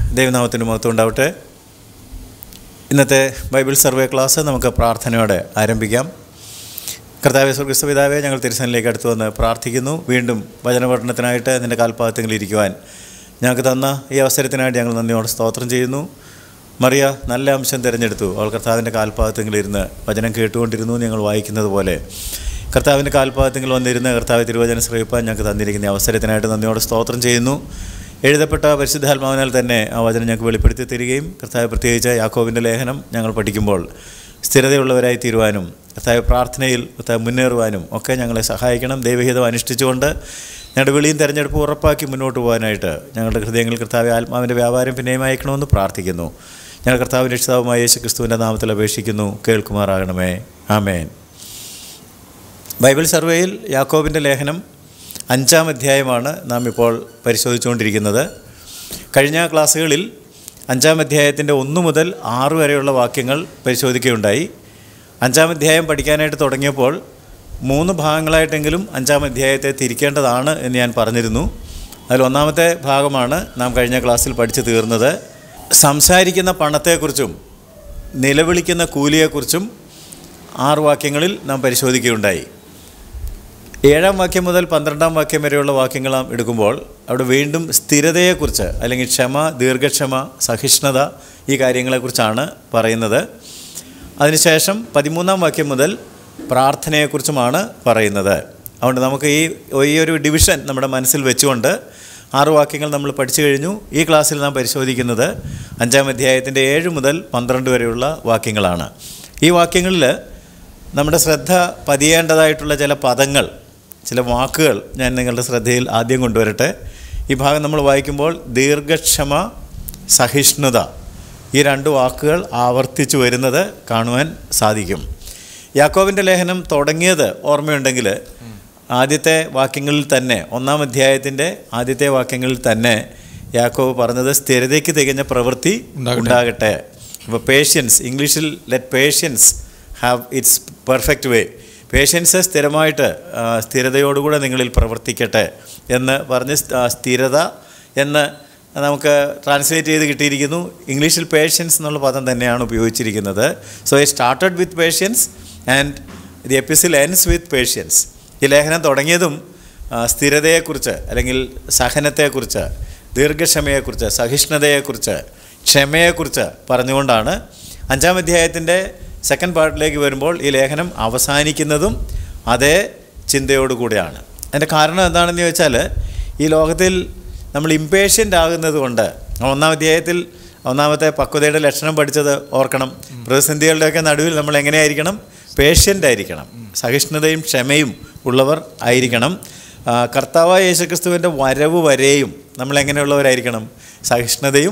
ദൈവനാമത്തിന് മഹത്വം ഉണ്ടാവട്ടെ ഇന്നത്തെ ബൈബിൾ സർവേ ക്ലാസ് നമുക്ക് പ്രാർത്ഥനയോടെ ആരംഭിക്കാം കർത്താവെ സ്വർഗസ്വ പിതാവെ ഞങ്ങൾ തിരുസനിലേക്ക് അടുത്ത് വന്ന് പ്രാർത്ഥിക്കുന്നു വീണ്ടും വചനപഠനത്തിനായിട്ട് നിൻ്റെ കാൽപാദത്തിൽ ഇരിക്കുവാൻ ഞങ്ങൾക്ക് തന്ന ഈ അവസരത്തിനായിട്ട് ഞങ്ങൾ നന്ദിയോടെ സ്തോത്രം ചെയ്യുന്നു മറിയ നല്ല അംശം തിരഞ്ഞെടുത്തു അവൾ കർത്താവിൻ്റെ കാൽപാദത്തിലിരുന്ന് വചനം കേട്ടുകൊണ്ടിരുന്നു എന്ന് ഞങ്ങൾ വായിക്കുന്നത് പോലെ കർത്താവിൻ്റെ കാൽപാദത്തിൽ വന്നിരുന്ന് കർത്താവ് തിരുവചനം ശ്രമിപ്പാൻ ഞങ്ങൾക്ക് തന്നിരിക്കുന്ന ഈ അവസരത്തിനായിട്ട് നന്ദിയോടെ സ്തോത്രം ചെയ്യുന്നു എഴുതപ്പെട്ട പരിശുദ്ധാത്മാവിനാൽ തന്നെ ആ വചനം ഞങ്ങൾക്ക് വെളിപ്പെടുത്തി തരികയും കർത്താവ് പ്രത്യേകിച്ച് യാക്കോവിൻ്റെ ലേഖനം ഞങ്ങൾ പഠിക്കുമ്പോൾ സ്ഥിരതയുള്ളവരായി തീരുവാനും കർത്താവ് പ്രാർത്ഥനയിൽ കർത്താവ് മുന്നേറുവാനും ഒക്കെ ഞങ്ങളെ സഹായിക്കണം ദൈവഹിതം അനുഷ്ഠിച്ചുകൊണ്ട് ഞങ്ങളുടെ വിളിയും തെരഞ്ഞെടുപ്പ് ഉറപ്പാക്കി മുന്നോട്ട് പോകാനായിട്ട് ഞങ്ങളുടെ ഹൃദയങ്ങളിൽ കർത്താവ് ആത്മാവിൻ്റെ വ്യാപാരം പിന്നെയും അയക്കണമെന്ന് പ്രാർത്ഥിക്കുന്നു ഞങ്ങൾ കർത്താവ് രക്ഷിതാവുമായ യേശു ക്രിസ്തുവിൻ്റെ നാമത്തിൽ അപേക്ഷിക്കുന്നു കേൾക്കുമാറാകണമേ ആമേൻ ബൈബിൾ സർവേയിൽ യാക്കോബിൻ്റെ ലേഖനം അഞ്ചാം അധ്യായമാണ് നാം ഇപ്പോൾ പരിശോധിച്ചുകൊണ്ടിരിക്കുന്നത് കഴിഞ്ഞ ക്ലാസ്സുകളിൽ അഞ്ചാം അധ്യായത്തിൻ്റെ ഒന്ന് മുതൽ ആറ് വരെയുള്ള വാക്യങ്ങൾ പരിശോധിക്കുകയുണ്ടായി അഞ്ചാം അധ്യായം പഠിക്കാനായിട്ട് തുടങ്ങിയപ്പോൾ മൂന്ന് ഭാഗങ്ങളായിട്ടെങ്കിലും അഞ്ചാം അധ്യായത്തെ തിരിക്കേണ്ടതാണ് എന്ന് ഞാൻ പറഞ്ഞിരുന്നു അതിൽ ഒന്നാമത്തെ ഭാഗമാണ് നാം കഴിഞ്ഞ ക്ലാസ്സിൽ പഠിച്ചു തീർന്നത് സംസാരിക്കുന്ന പണത്തെക്കുറിച്ചും നിലവിളിക്കുന്ന കൂലിയെക്കുറിച്ചും ആറ് വാക്യങ്ങളിൽ നാം പരിശോധിക്കുകയുണ്ടായി ഏഴാം വാക്യം മുതൽ പന്ത്രണ്ടാം വാക്യം വരെയുള്ള വാക്യങ്ങൾ നാം എടുക്കുമ്പോൾ അവിടെ വീണ്ടും സ്ഥിരതയെക്കുറിച്ച് അല്ലെങ്കിൽ ക്ഷമ ദീർഘക്ഷമ സഹിഷ്ണുത ഈ കാര്യങ്ങളെക്കുറിച്ചാണ് പറയുന്നത് അതിനുശേഷം പതിമൂന്നാം വാക്യം മുതൽ പ്രാർത്ഥനയെക്കുറിച്ചുമാണ് പറയുന്നത് അതുകൊണ്ട് നമുക്ക് ഈ ഈ ഒരു ഡിവിഷൻ നമ്മുടെ മനസ്സിൽ വെച്ചുകൊണ്ട് ആറ് വാക്യങ്ങൾ നമ്മൾ പഠിച്ചു കഴിഞ്ഞു ഈ ക്ലാസ്സിൽ നാം പരിശോധിക്കുന്നത് അഞ്ചാം അധ്യായത്തിൻ്റെ ഏഴ് മുതൽ പന്ത്രണ്ട് വരെയുള്ള വാക്യങ്ങളാണ് ഈ വാക്യങ്ങളിൽ നമ്മുടെ ശ്രദ്ധ പതിയേണ്ടതായിട്ടുള്ള ചില പദങ്ങൾ ചില വാക്കുകൾ ഞാൻ നിങ്ങളുടെ ശ്രദ്ധയിൽ ആദ്യം കൊണ്ടുവരട്ടെ ഈ ഭാഗം നമ്മൾ വായിക്കുമ്പോൾ ദീർഘക്ഷമ സഹിഷ്ണുത ഈ രണ്ട് വാക്കുകൾ ആവർത്തിച്ചു വരുന്നത് കാണുവാൻ സാധിക്കും യാക്കോവിൻ്റെ ലേഖനം തുടങ്ങിയത് ഓർമ്മയുണ്ടെങ്കിൽ ആദ്യത്തെ വാക്യങ്ങളിൽ തന്നെ ഒന്നാം അധ്യായത്തിൻ്റെ ആദ്യത്തെ വാക്യങ്ങളിൽ തന്നെ യാക്കോവ് പറഞ്ഞത് സ്ഥിരതയ്ക്ക് തികഞ്ഞ പ്രവൃത്തി ഉണ്ടാകട്ടെ അപ്പോൾ പേഷ്യൻസ് ഇംഗ്ലീഷിൽ let patience have its perfect way patience സ്ഥിരമായിട്ട് ആ, സ്ഥിരതയോടുകൂടെ നിങ്ങളിൽ പ്രവർത്തിക്കട്ടെ എന്ന് പറഞ്ഞ് സ്- ആ, സ്ഥിരത എന്ന് നമുക്ക് ട്രാൻസ്ലേറ്റ് ചെയ്ത് കിട്ടിയിരിക്കുന്നു ഇംഗ്ലീഷിൽ പേഷ്യൻസ് എന്നുള്ള പദം തന്നെയാണ് ഉപയോഗിച്ചിരിക്കുന്നത് so I started with patience and the epistle ends with patience ഈ ലേഖനം തുടങ്ങിയതും ആ, സ്ഥിരതയെക്കുറിച്ച് അല്ലെങ്കിൽ സഹനത്തെക്കുറിച്ച് ദീർഘക്ഷമയെക്കുറിച്ച് സഹിഷ്ണുതയെക്കുറിച്ച് ക്ഷമയെക്കുറിച്ച് പറഞ്ഞുകൊണ്ടാണ് അഞ്ചാം അധ്യായത്തിൻ്റെ സെക്കൻഡ് പാർട്ടിലേക്ക് വരുമ്പോൾ ഈ ലേഖനം അവസാനിക്കുന്നതും അതേ ചിന്തയോടുകൂടിയാണ് അതിൻ്റെ കാരണം എന്താണെന്ന് ചോദിച്ചാൽ ഈ ലോകത്തിൽ നമ്മൾ ഇമ്പേഷ്യൻ്റ് ആകുന്നത് കൊണ്ട് ഒന്നാം അധ്യായത്തിൽ ഒന്നാമത്തെ പക്വതയുടെ ലക്ഷണം പഠിച്ചത് ഓർക്കണം പ്രതിസന്ധികളുടെയൊക്കെ നടുവിൽ നമ്മൾ എങ്ങനെയായിരിക്കണം പേഷ്യൻ്റ് ആയിരിക്കണം സഹിഷ്ണുതയും ക്ഷമയും ഉള്ളവർ ആയിരിക്കണം ആ, കർത്താവായ യേശുക്രിസ്തുവിൻ്റെ വരവ് വരെയും നമ്മൾ എങ്ങനെയുള്ളവരായിരിക്കണം സഹിഷ്ണുതയും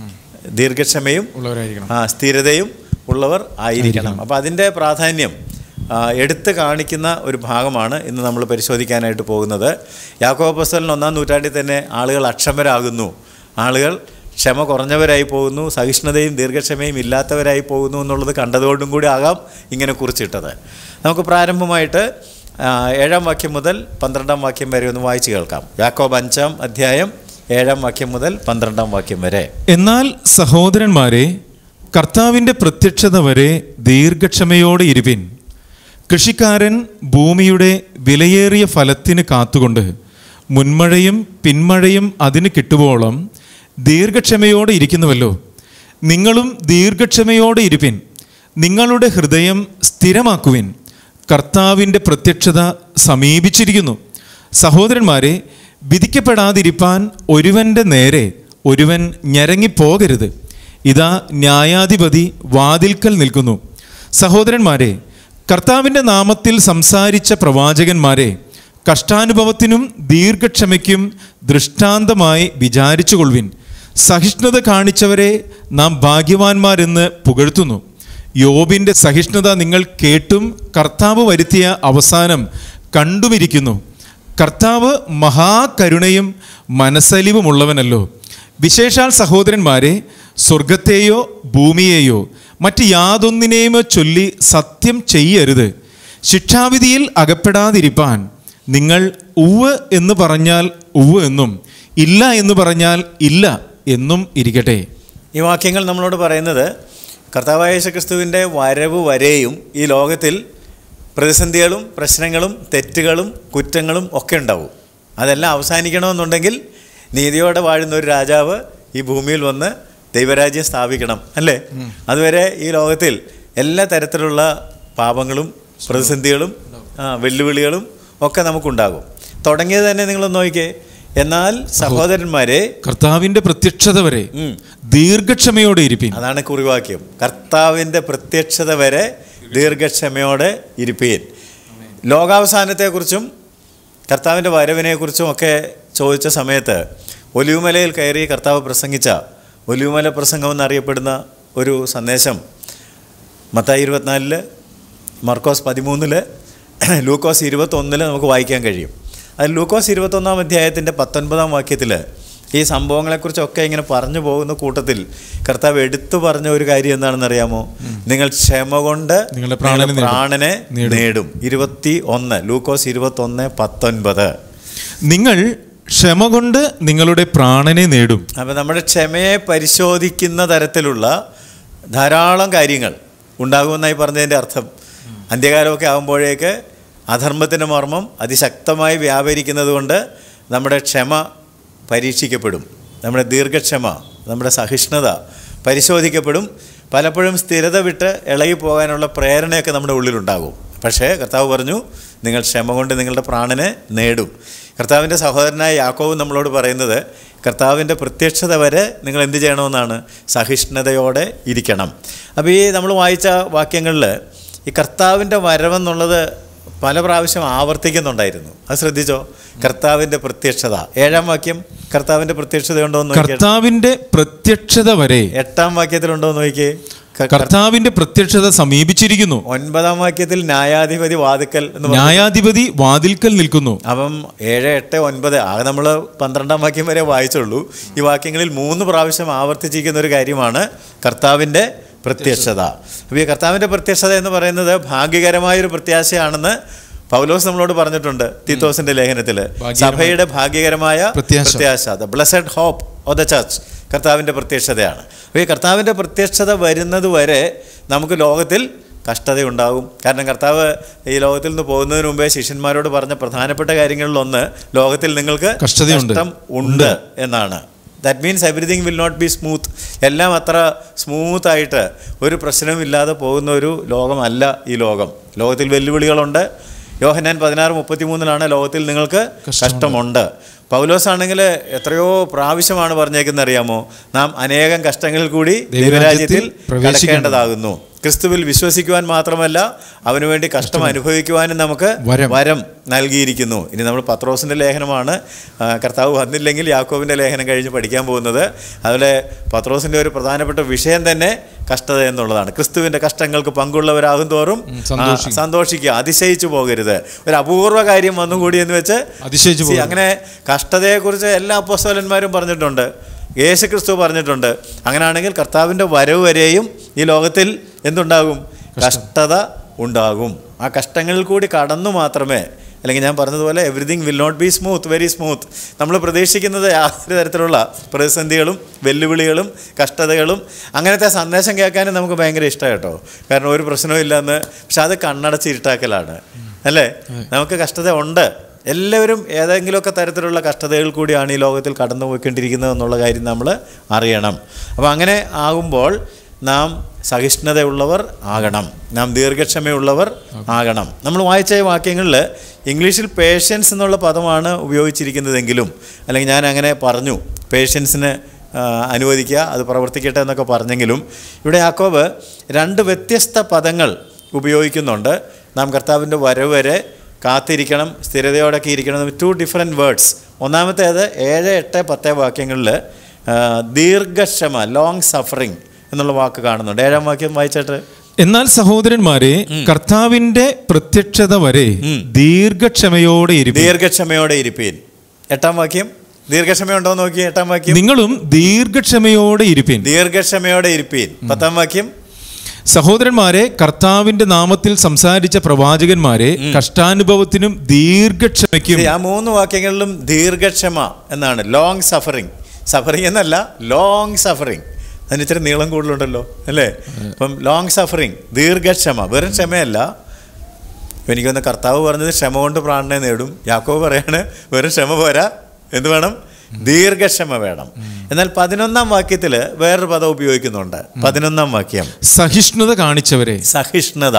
ദീർഘക്ഷമയും ഉള്ളവരായിരിക്കണം ആ സ്ഥിരതയും ഉള്ളവർ ആയിരിക്കണം അപ്പോൾ അതിൻ്റെ പ്രാധാന്യം ആ, എടുത്ത് കാണിക്കുന്ന ഒരു ഭാഗമാണ് ഇന്ന് നമ്മൾ പരിശോധിക്കാനായിട്ട് പോകുന്നത് യാക്കോബസ്തലിന് ഒന്നാം നൂറ്റാണ്ടിൽ തന്നെ ആളുകൾ അക്ഷമരാകുന്നു ആളുകൾ ക്ഷമ കുറഞ്ഞവരായി പോകുന്നു സഹിഷ്ണുതയും ദീർഘക്ഷമയും ഇല്ലാത്തവരായി പോകുന്നു എന്നുള്ളത് കണ്ടതുകൊണ്ടും കൂടി ആകാം ഇങ്ങനെ കുറിച്ചിട്ടത് നമുക്ക് പ്രാരംഭമായിട്ട് ആ, ഏഴാം വാക്യം മുതൽ പന്ത്രണ്ടാം വാക്യം വരെ ഒന്ന് വായിച്ചു കേൾക്കാം യാക്കോബ് അഞ്ചാം അധ്യായം ഏഴാം വാക്യം മുതൽ പന്ത്രണ്ടാം വാക്യം വരെ എന്നാൽ സഹോദരന്മാരെ കർത്താവിൻ്റെ പ്രത്യക്ഷത വരെ ദീർഘക്ഷമയോടെ ഇരുവിൻ കൃഷിക്കാരൻ ഭൂമിയുടെ വിലയേറിയ ഫലത്തിന് കാത്തുകൊണ്ട് മുൻമഴയും പിന്മഴയും അതിന് കിട്ടുവോളം ദീർഘക്ഷമയോടെ ഇരിക്കുന്നുവല്ലോ നിങ്ങളും ദീർഘക്ഷമയോടെ ഇരുപ്പിൻ നിങ്ങളുടെ ഹൃദയം സ്ഥിരമാക്കുവിൻ കർത്താവിൻ്റെ പ്രത്യക്ഷത സമീപിച്ചിരിക്കുന്നു സഹോദരന്മാരെ വിധിക്കപ്പെടാതിരിപ്പാൻ ഒരുവൻ്റെ നേരെ ഒരുവൻ ഞരങ്ങിപ്പോകരുത് ഇതാ ന്യായാധിപതി വാതിൽക്കൽ നിൽക്കുന്നു സഹോദരന്മാരെ കർത്താവിൻ്റെ നാമത്തിൽ സംസാരിച്ച പ്രവാചകന്മാരെ കഷ്ടാനുഭവത്തിനും ദീർഘക്ഷമയ്ക്കും ദൃഷ്ടാന്തമായി വിചാരിച്ചുകൊള്ളുവിൻ സഹിഷ്ണുത കാണിച്ചവരെ നാം ഭാഗ്യവാന്മാരെന്ന് പുകഴ്ത്തുന്നു യോബിൻ്റെ സഹിഷ്ണുത നിങ്ങൾ കേട്ടും കർത്താവ് വരുത്തിയ അവസാനം കണ്ടുമിരിക്കുന്നു കർത്താവ് മഹാകരുണയും മനസ്സലിവുമുള്ളവനല്ലോ വിശേഷാൽ സഹോദരന്മാരെ സ്വർഗത്തെയോ ഭൂമിയെയോ മറ്റ് യാതൊന്നിനെയുമോ ചൊല്ലി സത്യം ചെയ്യരുത് ശിക്ഷാവിധിയിൽ അകപ്പെടാതിരിപ്പാൻ നിങ്ങൾ ഉവ് എന്ന് പറഞ്ഞാൽ ഉവ് എന്നും ഇല്ല എന്ന് പറഞ്ഞാൽ ഇല്ല എന്നും ഇരിക്കട്ടെ ഈ വാക്യങ്ങൾ നമ്മളോട് പറയുന്നത് കർത്താവായ യേശു ക്രിസ്തുവിൻ്റെ വരവ് വരെയും ഈ ലോകത്തിൽ പ്രതിസന്ധികളും പ്രശ്നങ്ങളും തെറ്റുകളും കുറ്റങ്ങളും ഒക്കെ ഉണ്ടാവും അതെല്ലാം അവസാനിക്കണമെന്നുണ്ടെങ്കിൽ നീതിയോടെ വാഴുന്ന ഒരു രാജാവ് ഈ ഭൂമിയിൽ വന്ന് ദൈവരാജ്യം സ്ഥാപിക്കണം അല്ലേ അതുവരെ ഈ ലോകത്തിൽ എല്ലാ തരത്തിലുള്ള പാപങ്ങളും പ്രതിസന്ധികളും ആ, വെല്ലുവിളികളും ഒക്കെ നമുക്കുണ്ടാകും തുടങ്ങിയത് തന്നെ നിങ്ങളൊന്ന് നോക്കിക്കേ എന്നാൽ സഹോദരന്മാരെ കർത്താവിന്റെ പ്രത്യക്ഷത വരെ ഉം. ദീർഘക്ഷമയോടെ ഇരിപ്പിൻ അതാണ് കുറിവാക്യം കർത്താവിൻ്റെ പ്രത്യക്ഷത വരെ ദീർഘക്ഷമയോടെ ഇരിപ്പീൻ ലോകാവസാനത്തെക്കുറിച്ചും കർത്താവിൻ്റെ വരവിനെക്കുറിച്ചും ഒക്കെ ചോദിച്ച സമയത്ത് ഒലിവുമലയിൽ കയറി കർത്താവ് പ്രസംഗിച്ച ഒലിവുമല പ്രസംഗം എന്നറിയപ്പെടുന്ന ഒരു സന്ദേശം മത്തായി ഇരുപത്തിനാലില് മർക്കോസ് പതിമൂന്നില് ലൂക്കോസ് ഇരുപത്തൊന്നില് നമുക്ക് വായിക്കാൻ കഴിയും അതിൽ ലൂക്കോസ് ഇരുപത്തൊന്നാം അധ്യായത്തിൻ്റെ പത്തൊൻപതാം വാക്യത്തിൽ ഈ സംഭവങ്ങളെക്കുറിച്ചൊക്കെ ഇങ്ങനെ പറഞ്ഞു പോകുന്ന കൂട്ടത്തിൽ കർത്താവ് എടുത്തു പറഞ്ഞ ഒരു കാര്യം എന്താണെന്ന് അറിയാമോ നിങ്ങൾ ക്ഷമ കൊണ്ട് നിങ്ങളുടെ പ്രാണനെ നിങ്ങളുടെ നേടും. പ്രാണനെ നേടും. നേടും ഇരുപത്തി ഒന്ന് ലൂക്കോസ് ഇരുപത്തൊന്ന് പത്തൊൻപത് നിങ്ങൾ ക്ഷമ കൊണ്ട് നിങ്ങളുടെ പ്രാണനെ നേടും അപ്പോൾ നമ്മുടെ ക്ഷമയെ പരിശോധിക്കുന്ന തരത്തിലുള്ള ധാരാളം കാര്യങ്ങൾ ഉണ്ടാകുമെന്നായി പറഞ്ഞതിൻ്റെ അർത്ഥം അന്ത്യകാലമൊക്കെ ആകുമ്പോഴേക്ക് അധർമ്മത്തിൻ്റെ മർമ്മം അതിശക്തമായി വ്യാപരിക്കുന്നത് കൊണ്ട് നമ്മുടെ ക്ഷമ പരീക്ഷിക്കപ്പെടും നമ്മുടെ ദീർഘക്ഷമ നമ്മുടെ സഹിഷ്ണുത പരിശോധിക്കപ്പെടും പലപ്പോഴും സ്ഥിരത വിട്ട് ഇളകി പോകാനുള്ള പ്രേരണയൊക്കെ നമ്മുടെ ഉള്ളിലുണ്ടാകും പക്ഷേ കർത്താവ് പറഞ്ഞു നിങ്ങൾ ക്ഷമ കൊണ്ട് നിങ്ങളുടെ പ്രാണനെ നേടും കർത്താവിൻ്റെ സഹോദരനായ യാക്കോവ് നമ്മളോട് പറയുന്നത് കർത്താവിൻ്റെ പ്രത്യക്ഷത വരെ നിങ്ങൾ എന്ത് ചെയ്യണമെന്നാണ് സഹിഷ്ണുതയോടെ ഇരിക്കണം അപ്പോൾ ഈ നമ്മൾ വായിച്ച വാക്യങ്ങളിൽ ഈ കർത്താവിൻ്റെ വരവെന്നുള്ളത് പല പ്രാവശ്യം ആവർത്തിക്കുന്നുണ്ടായിരുന്നു അത് ശ്രദ്ധിച്ചോ കർത്താവിൻ്റെ പ്രത്യക്ഷത ഏഴാം വാക്യം കർത്താവിൻ്റെ പ്രത്യക്ഷത ഉണ്ടോ എന്ന് നോക്കിയാൽ കർത്താവിന്റെ പ്രത്യക്ഷത വരെ എട്ടാം വാക്യത്തിലുണ്ടോ എന്ന് നോക്കിയേ ക- കർത്താവിന്റെ പ്രത്യക്ഷത സമീപിച്ചിരിക്കുന്നു ഒൻപതാം വാക്യത്തിൽ ന്യായാധിപതി വാതുക്കൽ എന്ന് പറഞ്ഞു. ന്യായാധിപതി വാതിൽക്കൽ നിൽക്കുന്നു അപ്പം ഏഴ് എട്ട് ഒൻപത് ആകെ നമ്മൾ പന്ത്രണ്ടാം വാക്യം വരെ വായിച്ചുള്ളൂ ഈ വാക്യങ്ങളിൽ മൂന്ന് പ്രാവശ്യം ആവർത്തിച്ചിരിക്കുന്ന ഒരു കാര്യമാണ് കർത്താവിൻ്റെ പ്രത്യക്ഷത അപ്പോൾ ഈ കർത്താവിൻ്റെ പ്രത്യക്ഷത എന്ന് പറയുന്നത് ഭാഗ്യകരമായൊരു പ്രത്യാശയാണെന്ന് പൗലോസ് നമ്മളോട് പറഞ്ഞിട്ടുണ്ട് തീത്തോസിന്റെ ലേഖനത്തിൽ ഭാഗ്യകരമായ- സഭയുടെ ഭാഗ്യകരമായ പ്രത്യാശ. പ്രത്യാശ the blessed hope of the church കർത്താവിൻ്റെ പ്രത്യക്ഷതയാണ് അപ്പോൾ ഈ കർത്താവിൻ്റെ പ്രത്യക്ഷത വരുന്നത് വരെ നമുക്ക് ലോകത്തിൽ കഷ്ടതയുണ്ടാകും കാരണം കർത്താവ് ഈ ലോകത്തിൽ നിന്ന് പോകുന്നതിന് മുമ്പേ ശിഷ്യന്മാരോട് പറഞ്ഞ പ്രധാനപ്പെട്ട കാര്യങ്ങളിലൊന്ന് ലോകത്തിൽ നിങ്ങൾക്ക് കഷ്ടതയുണ്ട്. കഷ്ടം ഉണ്ട് എന്നാണ് that means everything will not be smooth എല്ലാം അത്ര സ്മൂത്തായിട്ട് ഒരു പ്രശ്നമില്ലാതെ പോകുന്ന ഒരു ലോകമല്ല ഈ ലോകം ലോകത്തിൽ വെല്ലുവിളികളുണ്ട് യോഹന്നാൻ പതിനാറ് മുപ്പത്തിമൂന്നിലാണ് ലോകത്തിൽ നിങ്ങൾക്ക് കഷ്ടമുണ്ട് പൗലോസ് ആണെങ്കിൽ എത്രയോ പ്രാവശ്യമാണ് പറഞ്ഞേക്കുന്നത് അറിയാമോ നാം അനേകം കഷ്ടങ്ങളിൽ കൂടി ദൈവരാജ്യത്തിൽ പ്രവേശിക്കണം. കടക്കേണ്ടതാകുന്നു ക്രിസ്തുവിൽ വിശ്വസിക്കുവാൻ മാത്രമല്ല അവനു വേണ്ടി കഷ്ടം അനുഭവിക്കുവാനും നമുക്ക് വരം. വരം നൽകിയിരിക്കുന്നു ഇനി നമ്മൾ പത്രോസിൻ്റെ ലേഖനമാണ് ആ, കർത്താവ് വന്നില്ലെങ്കിൽ യാക്കോബിൻ്റെ ലേഖനം കഴിഞ്ഞ് പഠിക്കാൻ പോകുന്നത് അതുപോലെ പത്രോസിൻ്റെ ഒരു പ്രധാനപ്പെട്ട വിഷയം തന്നെ കഷ്ടത എന്നുള്ളതാണ് ക്രിസ്തുവിൻ്റെ കഷ്ടങ്ങൾക്ക് പങ്കുള്ളവരാകും തോറും ഉം, സന്തോഷിക്കും. ആ, സന്തോഷിക്കുക അതിശയിച്ചു പോകരുത് ഒരു അപൂർവ കാര്യം വന്നുകൂടി എന്ന് വെച്ച് അതിശയിച്ചു See, പോകരുത്. അങ്ങനെ കഷ്ടതയെക്കുറിച്ച് എല്ലാ അപ്പോസ്തലന്മാരും പറഞ്ഞിട്ടുണ്ട് യേശു ക്രിസ്തു പറഞ്ഞിട്ടുണ്ട് അങ്ങനെയാണെങ്കിൽ കർത്താവിൻ്റെ വരവ് വരെയും ഈ ലോകത്തിൽ എന്തുണ്ടാകും കഷ്ടത ഉണ്ടാകും ആ കഷ്ടങ്ങളിൽ കൂടി കടന്നു മാത്രമേ അല്ലെങ്കിൽ ഞാൻ പറഞ്ഞതുപോലെ everything will not be smooth very smooth നമ്മൾ പ്രതീക്ഷിക്കുന്നത് യാതൊരു തരത്തിലുള്ള പ്രതിസന്ധികളും വെല്ലുവിളികളും കഷ്ടതകളും അങ്ങനത്തെ സന്ദേശം കേൾക്കാനും നമുക്ക് ഭയങ്കര ഇഷ്ടമാണ് കേട്ടോ കാരണം ഒരു പ്രശ്നവും ഇല്ലെന്ന് പക്ഷെ അത് കണ്ണടച്ചിരുട്ടാക്കലാണ് അല്ലേ നമുക്ക് കഷ്ടത ഉണ്ട് എല്ലാവരും ഏതെങ്കിലുമൊക്കെ തരത്തിലുള്ള കഷ്ടതകൾ കൂടിയാണ് ഈ ലോകത്തിൽ കടന്നു പോയിക്കൊണ്ടിരിക്കുന്നത് എന്നുള്ള കാര്യം നമ്മൾ അറിയണം അപ്പോൾ അങ്ങനെ ആകുമ്പോൾ നാം സഹിഷ്ണുതയുള്ളവർ ആകണം നാം ദീർഘക്ഷമയുള്ളവർ ആകണം നമ്മൾ വായിച്ച ഈ വാക്യങ്ങളിൽ ഇംഗ്ലീഷിൽ പേഷ്യൻസ് എന്നുള്ള പദമാണ് ഉപയോഗിച്ചിരിക്കുന്നതെങ്കിലും അല്ലെങ്കിൽ ഞാൻ അങ്ങനെ പറഞ്ഞു പേഷ്യൻസിന് ആ, അനുവദിക്കുക അത് പ്രവർത്തിക്കട്ടെ എന്നൊക്കെ പറഞ്ഞെങ്കിലും ഇവിടെ യാക്കോബ് രണ്ട് വ്യത്യസ്ത പദങ്ങൾ ഉപയോഗിക്കുന്നുണ്ട് നാം കർത്താവിൻ്റെ വരവ് വരെ കാത്തിരിക്കണം സ്ഥിരതയോടൊക്കെ ഇരിക്കണം ടു ഡിഫറെൻറ്റ് വേർഡ്സ് ഒന്നാമത്തേത് ഏഴ് എട്ട് പത്ത് വാക്യങ്ങളിൽ ദീർഘക്ഷമ ലോങ് സഫറിങ് എന്നുള്ള വാക്ക് കാണുന്നുണ്ട് ഏഴാം വാക്യം വായിച്ചിട്ട് എന്നാൽ സഹോദരന്മാരെ കർത്താവിന്റെ പ്രത്യക്ഷത വരെ ദീർഘക്ഷമയോടെ ഇരിപ്പിൻ ദീർഘക്ഷമയോടെ ഇരിപ്പീൻ എട്ടാം വാക്യം ദീർഘക്ഷമയുണ്ടോ എന്ന് നോക്കി എട്ടാം വാക്യം നിങ്ങളും ദീർഘക്ഷമയോടെ ഇരിപ്പിൻ ദീർഘക്ഷമയോടെ ഇരിപ്പീൻ പത്താം വാക്യം സഹോദരന്മാരെ കർത്താവിന്റെ നാമത്തിൽ സംസാരിച്ച പ്രവാചകന്മാരെ കഷ്ടാനുഭവത്തിനും ദീർഘക്ഷമയ്ക്കും ആ മൂന്ന് വാക്യങ്ങളിലും ദീർഘക്ഷമ എന്നാണ് ലോങ് സഫറിങ് സഫറിങ് എന്നല്ല ലോങ് സഫറിങ് അതിന് ഇച്ചിരി നീളം കൂടുതലുണ്ടല്ലോ അല്ലേ അപ്പം ലോങ് സഫറിങ് ദീർഘക്ഷമ വെറും ക്ഷമയല്ല ഇപ്പം എനിക്കൊന്ന് കർത്താവ് പറഞ്ഞത് ക്ഷമ കൊണ്ട് പ്രാണനെ നേടും യാക്കോവ് പറയാണ് വെറും ക്ഷമ പോരാ എന്ത് വേണം ദീർഘക്ഷമ വേണം എന്നാൽ പതിനൊന്നാം വാക്യത്തിൽ വേറൊരു പദം ഉപയോഗിക്കുന്നുണ്ട് പതിനൊന്നാം വാക്യം സഹിഷ്ണുത കാണിച്ചവരെ സഹിഷ്ണുത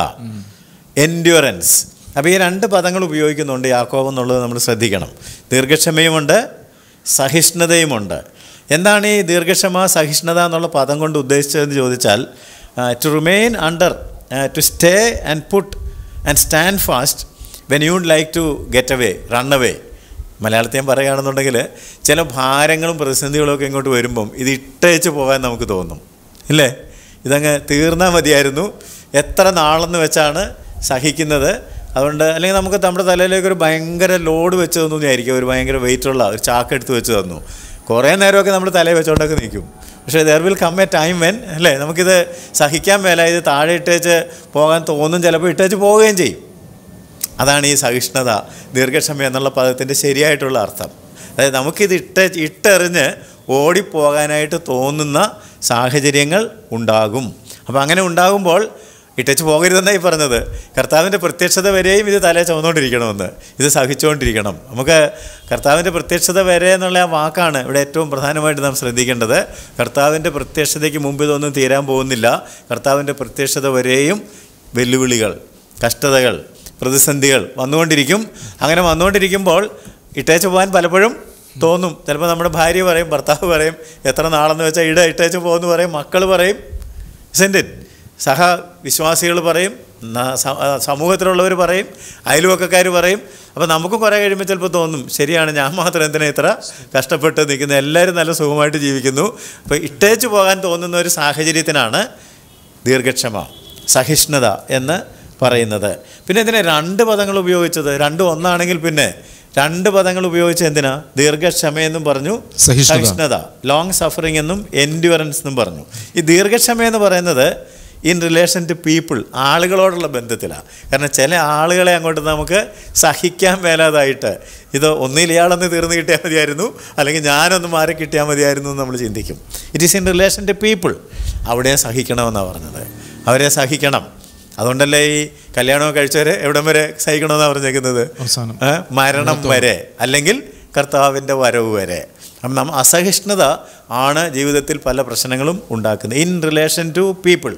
എൻഡ്യൂറൻസ് അപ്പോൾ ഈ രണ്ട് പദങ്ങൾ ഉപയോഗിക്കുന്നുണ്ട് യാക്കോബ് എന്നുള്ളത് നമ്മൾ ശ്രദ്ധിക്കണം ദീർഘക്ഷമയുമുണ്ട് സഹിഷ്ണുതയുമുണ്ട് എന്താണ് ഈ ദീർഘക്ഷമ സഹിഷ്ണുത എന്നുള്ള പദം കൊണ്ട് ഉദ്ദേശിച്ചതെന്ന് ചോദിച്ചാൽ to remain under to stay and put and stand fast when you like to get away run away മലയാളത്തിൽ ഞാൻ പറയുകയാണെന്നുണ്ടെങ്കിൽ ചില ഭാരങ്ങളും പ്രതിസന്ധികളും ഒക്കെ ഇങ്ങോട്ട് വരുമ്പം ഇത് ഇട്ടേച്ച് പോകാൻ നമുക്ക് തോന്നും ഇല്ലേ ഇതങ്ങ് തീർന്നാൽ മതിയായിരുന്നു എത്ര നാളെന്ന് വെച്ചാണ് സഹിക്കുന്നത് അതുകൊണ്ട് അല്ലെങ്കിൽ നമുക്ക് നമ്മുടെ തലയിലേക്ക് ഒരു ഭയങ്കര ലോഡ് വെച്ച് തന്നു വിചാരിക്കും ഒരു ഭയങ്കര വെയിറ്റുള്ള ഒരു ചാക്ക് എടുത്ത് വെച്ച് തന്നു കുറേ നേരമൊക്കെ നമ്മൾ തലയിൽ വെച്ചുകൊണ്ടൊക്കെ നിൽക്കും പക്ഷേ there will come a time when അല്ലേ നമുക്കിത് സഹിക്കാൻ മേല ഇത് താഴെ ഇട്ടേച്ച് പോകാൻ തോന്നും ചിലപ്പോൾ ഇട്ടേച്ച് പോവുകയും ചെയ്യും അതാണ് ഈ സഹിഷ്ണുത ദീർഘക്ഷമ എന്നുള്ള പദത്തിൻ്റെ ശരിയായിട്ടുള്ള അർത്ഥം അതായത് നമുക്കിത് ഇട്ട് ഇട്ടെറിഞ്ഞ് ഓടിപ്പോകാനായിട്ട് തോന്നുന്ന സാഹചര്യങ്ങൾ ഉണ്ടാകും അപ്പോൾ അങ്ങനെ ഉണ്ടാകുമ്പോൾ ഇട്ടച്ച് പോകരുതെന്നായി പറഞ്ഞത് കർത്താവിൻ്റെ പ്രത്യക്ഷത വരെയും ഇത് തലേ ചുമന്നുകൊണ്ടിരിക്കണമെന്ന് ഇത് സഹിച്ചുകൊണ്ടിരിക്കണം നമുക്ക് കർത്താവിൻ്റെ പ്രത്യക്ഷത വരെ എന്നുള്ള ആ വാക്കാണ് ഇവിടെ ഏറ്റവും പ്രധാനമായിട്ട് നാം ശ്രദ്ധിക്കേണ്ടത് കർത്താവിൻ്റെ പ്രത്യക്ഷതയ്ക്ക് മുമ്പ് ഇതൊന്നും തീരാൻ പോകുന്നില്ല കർത്താവിൻ്റെ പ്രത്യക്ഷത വരെയും വെല്ലുവിളികൾ കഷ്ടതകൾ പ്രതിസന്ധികൾ വന്നുകൊണ്ടിരിക്കും അങ്ങനെ വന്നുകൊണ്ടിരിക്കുമ്പോൾ ഇട്ടേച്ച് പോകാൻ പലപ്പോഴും തോന്നും ചിലപ്പോൾ നമ്മുടെ ഭാര്യ പറയും ഭർത്താവ് പറയും എത്ര നാളെന്ന് വെച്ചാൽ ഇട ഇട്ടേച്ച് പോകുമെന്ന് പറയും മക്കൾ പറയും സെൻറ്റിൻ സഹ വിശ്വാസികൾ പറയും ന- സ- ആ, സമൂഹത്തിലുള്ളവർ പറയും അയൽവക്കക്കാർ പറയും അപ്പോൾ നമുക്കും കുറേ കഴിയുമ്പോൾ ചിലപ്പോൾ തോന്നും ശരിയാണ് ഞാൻ മാത്രം എന്തിനാ ഇത്ര കഷ്ടപ്പെട്ട് നിൽക്കുന്നത് എല്ലാവരും നല്ല സുഖമായിട്ട് ജീവിക്കുന്നു അപ്പോൾ ഇട്ടേച്ച് പോകാൻ തോന്നുന്ന ഒരു സാഹചര്യത്തിനാണ് ദീർഘക്ഷമ സഹിഷ്ണുത എന്ന് പറയുന്നത് പിന്നെ ഇതിനെ രണ്ട് പദങ്ങൾ ഉപയോഗിച്ചത് രണ്ടും ഒന്നാണെങ്കിൽ പിന്നെ രണ്ട് പദങ്ങൾ ഉപയോഗിച്ച് എന്തിനാ ദീർഘക്ഷമയെന്നും പറഞ്ഞു സഹിഷ്ണുത. സഹിഷ്ണുത ലോങ് സഫറിങ് എന്നും എൻഡ്യൂറൻസ് എന്നും പറഞ്ഞു ഈ ദീർഘക്ഷമ എന്ന് പറയുന്നത് ഇൻ റിലേഷൻ ടു പീപ്പിൾ ആളുകളോടുള്ള ബന്ധത്തിലാണ് കാരണം ചില ആളുകളെ അങ്ങോട്ട് നമുക്ക് സഹിക്കാൻ മേലാതായിട്ട് ഇത് ഒന്നിൽ ഇയാളൊന്ന് തീർന്ന് കിട്ടിയാൽ മതിയായിരുന്നു അല്ലെങ്കിൽ ഞാനൊന്ന് മാറി കിട്ടിയാൽ മതിയായിരുന്നു എന്ന് നമ്മൾ ചിന്തിക്കും it is in relation to people അവിടെ സഹിക്കണമെന്നാണ് പറഞ്ഞത് അവരെ സഹിക്കണം അതുകൊണ്ടല്ലേ ഈ കല്യാണമൊക്കെ കഴിച്ചവരെ എവിടം വരെ സഹിക്കണമെന്നാണ് പറഞ്ഞേക്കുന്നത് അവസാനം. ഏ? മരണം വരെ അല്ലെങ്കിൽ കർത്താവിൻ്റെ വരവ് വരെ അപ്പം നമ്മ അസഹിഷ്ണുത ആണ് ജീവിതത്തിൽ പല പ്രശ്നങ്ങളും ഉണ്ടാക്കുന്നത് ഇൻ റിലേഷൻ ടു പീപ്പിൾ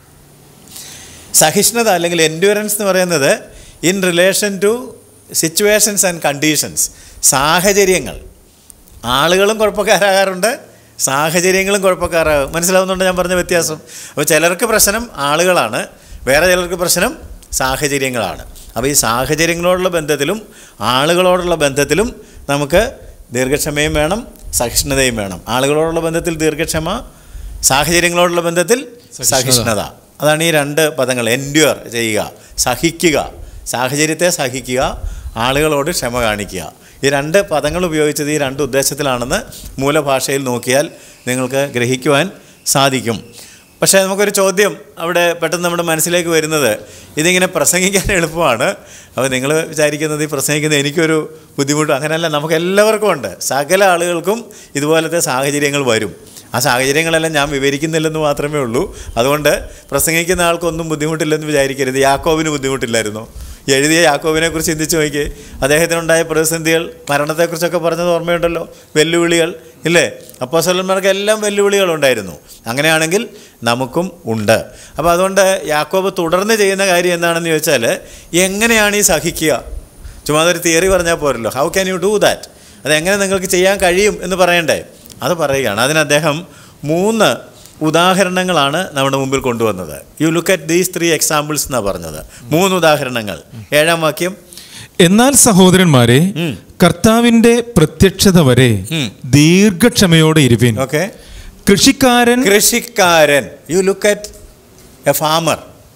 സഹിഷ്ണുത അല്ലെങ്കിൽ എൻഡ്യൂറൻസ് എന്ന് പറയുന്നത് in relation to situations and conditions സാഹചര്യങ്ങൾ ആളുകളും കുഴപ്പക്കാരാകാറുണ്ട് സാഹചര്യങ്ങളും കുഴപ്പക്കാരാകും മനസ്സിലാവുന്നുണ്ട് ഞാൻ പറഞ്ഞ വ്യത്യാസം അപ്പോൾ ചിലർക്ക് പ്രശ്നം ആളുകളാണ് വേറെ ചിലർക്ക് പ്രശ്നം സാഹചര്യങ്ങളാണ് അപ്പോൾ ഈ സാഹചര്യങ്ങളോടുള്ള ബന്ധത്തിലും ആളുകളോടുള്ള ബന്ധത്തിലും നമുക്ക് ദീർഘക്ഷമയും വേണം സഹിഷ്ണുതയും വേണം ആളുകളോടുള്ള ബന്ധത്തിൽ ദീർഘക്ഷമ സാഹചര്യങ്ങളോടുള്ള ബന്ധത്തിൽ സഹിഷ്ണുത അതാണ് ഈ രണ്ട് പദങ്ങൾ എൻഡ്യൂർ ചെയ്യുക സഹിക്കുക സാഹചര്യത്തെ സഹിക്കുക ആളുകളോട് ക്ഷമ കാണിക്കുക ഈ രണ്ട് പദങ്ങൾ ഉപയോഗിച്ചത് ഈ രണ്ട് ഉദ്ദേശത്തിലാണെന്ന് മൂലഭാഷയിൽ നോക്കിയാൽ നിങ്ങൾക്ക് ഗ്രഹിക്കുവാൻ സാധിക്കും പക്ഷേ നമുക്കൊരു ചോദ്യം അവിടെ പെട്ടെന്ന് നമ്മുടെ മനസ്സിലേക്ക് വരുന്നത് ഇതിങ്ങനെ പ്രസംഗിക്കാൻ എളുപ്പമാണ് അപ്പോൾ നിങ്ങൾ വിചാരിക്കുന്നത് ഈ പ്രസംഗിക്കുന്നത് എനിക്കൊരു ബുദ്ധിമുട്ട് അങ്ങനെയല്ല നമുക്ക് എല്ലാവർക്കും ഉണ്ട് സകല ആളുകൾക്കും ഇതുപോലത്തെ സാഹചര്യങ്ങൾ വരും ആ സാഹചര്യങ്ങളെല്ലാം ഞാൻ വിവരിക്കുന്നില്ലെന്ന് മാത്രമേ ഉള്ളൂ അതുകൊണ്ട് പ്രസംഗിക്കുന്ന ആൾക്കൊന്നും ബുദ്ധിമുട്ടില്ലെന്ന് വിചാരിക്കരുത് യാക്കോവിന് ബുദ്ധിമുട്ടില്ലായിരുന്നോ ഈ എഴുതിയ യാക്കോബിനെ കുറിച്ച് ചിന്തിച്ച് നോക്കിയേ അദ്ദേഹത്തിനുണ്ടായ പ്രതിസന്ധികൾ മരണത്തെക്കുറിച്ചൊക്കെ പറഞ്ഞത് ഓർമ്മയുണ്ടല്ലോ വെല്ലുവിളികൾ ഇല്ലേ അപ്പോസലന്മാർക്ക് എല്ലാം വെല്ലുവിളികളുണ്ടായിരുന്നു അങ്ങനെയാണെങ്കിൽ നമുക്കും ഉണ്ട് അപ്പോൾ അതുകൊണ്ട് യാക്കോബ് തുടർന്ന് ചെയ്യുന്ന കാര്യം എന്താണെന്ന് ചോദിച്ചാൽ എങ്ങനെയാണ് ഈ സഹിക്കുക ചുമ്മാ ഒരു തിയറി പറഞ്ഞാൽ പോരല്ലോ how can you do that അതെങ്ങനെ നിങ്ങൾക്ക് ചെയ്യാൻ കഴിയും എന്ന് പറയണ്ടേ അത് പറയുകയാണ് അതിന് അദ്ദേഹം മൂന്ന് ഉദാഹരണങ്ങളാണ് നമ്മുടെ മുമ്പിൽ കൊണ്ടുവന്നത് you look at these three examples എന്നാണ് പറഞ്ഞത് മൂന്ന് ഉദാഹരണങ്ങൾ ഏഴാം വാക്യം എന്നാൽ സഹോദരന്മാരെ ഉം. കർത്താവിന്റെ പ്രത്യക്ഷത വരെ ഉം. ദീർഘക്ഷമയോടെ ഇരുവിൻ ഓക്കെ കൃഷിക്കാരൻ കൃഷിക്കാരൻ you look at a farmer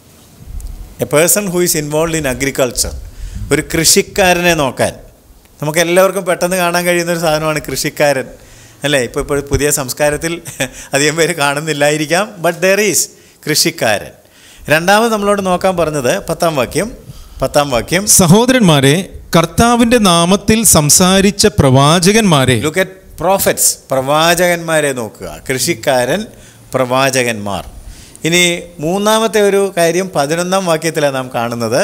a person who is involve in agriculture ഒരു കൃഷിക്കാരനെ നോക്കാൻ നമുക്ക് എല്ലാവർക്കും പെട്ടെന്ന് കാണാൻ കഴിയുന്ന ഒരു സാധനമാണ് കൃഷിക്കാരൻ അല്ലേ ഇപ്പോൾ ഇപ്പോൾ പുതിയ സംസ്കാരത്തിൽ അധികം പേര് കാണുന്നില്ലായിരിക്കാം ബട്ട് ദർ ഈസ് കൃഷിക്കാരൻ രണ്ടാമത് നമ്മളോട് നോക്കാൻ പറഞ്ഞത് പത്താം വാക്യം പത്താം വാക്യം സഹോദരന്മാരെ കർത്താവിന്റെ നാമത്തിൽ സംസാരിച്ച പ്രവാചകന്മാരെ ലുക്ക് അറ്റ് പ്രോഫറ്റ്സ് പ്രവാചകന്മാരെ നോക്കുക കൃഷിക്കാരൻ പ്രവാചകന്മാർ ഇനി മൂന്നാമത്തെ ഒരു കാര്യം പതിനൊന്നാം വാക്യത്തിലാണ് നാം കാണുന്നത്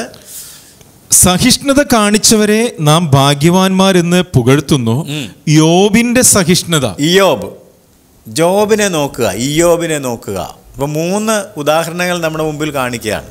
സഹിഷ്ണുത കാണിച്ചവരെ നാം ഭാഗ്യവാന്മാരെന്ന് പുകഴ്ത്തുന്നു യോബിന്റെ സഹിഷ്ണുത ഇയോബ് ജോബിനെ നോക്കുക ഇയോബിനെ നോക്കുക അപ്പോൾ മൂന്ന് ഉദാഹരണങ്ങൾ നമ്മുടെ മുമ്പിൽ കാണിക്കുകയാണ്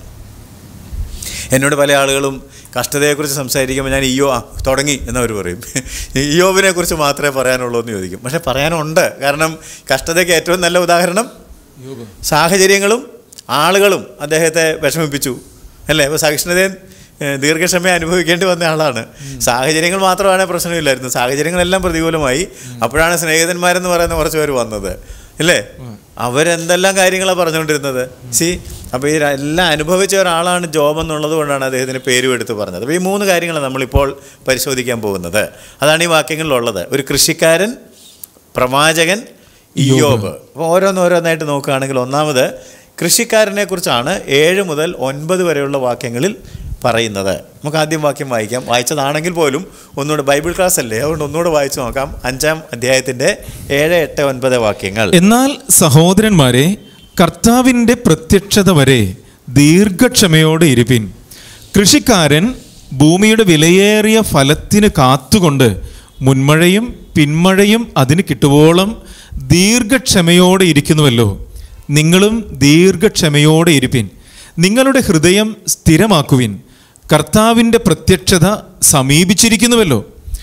എന്നോട് പല ആളുകളും കഷ്ടതയെക്കുറിച്ച് സംസാരിക്കുമ്പോൾ ഞാൻ ഇയോ ആ തുടങ്ങി എന്നവർ പറയും ഇയോബിനെ കുറിച്ച് മാത്രമേ പറയാനുള്ളൂ എന്ന് ചോദിക്കും പക്ഷേ പറയാനുണ്ട് കാരണം കഷ്ടതയ്ക്ക് ഏറ്റവും നല്ല ഉദാഹരണം സാഹചര്യങ്ങളും ആളുകളും അദ്ദേഹത്തെ വിഷമിപ്പിച്ചു അല്ലേ അപ്പോൾ സഹിഷ്ണുതയും ഏഹ്, ദീർഘക്ഷമ അനുഭവിക്കേണ്ടി വന്ന ആളാണ് സാഹചര്യങ്ങൾ മാത്രമാണ് പ്രശ്നമില്ലായിരുന്നു സാഹചര്യങ്ങളെല്ലാം പ്രതികൂലമായി അപ്പോഴാണ് സ്നേഹിതന്മാരെന്ന് പറയുന്ന കുറച്ച് പേര് വന്നത് അല്ലേ അവരെന്തെല്ലാം കാര്യങ്ങളാണ് പറഞ്ഞുകൊണ്ടിരുന്നത് സി അപ്പോൾ ഈ ര- എല്ലാം അനുഭവിച്ച ഒരാളാണ് ജോബ് എന്നുള്ളത് കൊണ്ടാണ് അദ്ദേഹത്തിന് പേരും എടുത്ത് പറഞ്ഞത് അപ്പോൾ ഈ മൂന്ന് കാര്യങ്ങളാണ് നമ്മളിപ്പോൾ പരിശോധിക്കാൻ പോകുന്നത് അതാണ് ഈ വാക്യങ്ങളിലുള്ളത് ഒരു കൃഷിക്കാരൻ പ്രവാചകൻ ഇയോബ് അപ്പോൾ ഓരോന്നോരോന്നായിട്ട് നോക്കുകയാണെങ്കിൽ ഒന്നാമത് കൃഷിക്കാരനെ കുറിച്ചാണ് ഏഴ് മുതൽ ഒൻപത് വരെയുള്ള വാക്യങ്ങളിൽ പറയുന്നത് നമുക്ക് ആദ്യം വാക്യം വായിക്കാം വായിച്ചതാണെങ്കിൽ പോലും ഒന്നുകൂടെ ബൈബിൾ ക്ലാസ് അല്ലേ അതുകൊണ്ട് ഒന്നുകൂടെ വായിച്ചു നോക്കാം അഞ്ചാം അധ്യായത്തിൻ്റെ ഏഴ് എട്ട് ഒൻപത് വാക്യങ്ങൾ എന്നാൽ സഹോദരന്മാരെ കർത്താവിൻ്റെ പ്രത്യക്ഷത വരെ ദീർഘക്ഷമയോടെ ഇരിപ്പിൻ കൃഷിക്കാരൻ ഭൂമിയുടെ വിലയേറിയ ഫലത്തിന് കാത്തുകൊണ്ട് മുൻമഴയും പിന്മഴയും അതിന് കിട്ടുവോളം ദീർഘക്ഷമയോടെ ഇരിക്കുന്നുവല്ലോ നിങ്ങളും ദീർഘക്ഷമയോടെ ഇരിപ്പിൻ നിങ്ങളുടെ ഹൃദയം സ്ഥിരമാക്കുവിൻ കർത്താവിൻ്റെ പ്രത്യക്ഷത സമീപിച്ചിരിക്കുന്നുവല്ലോ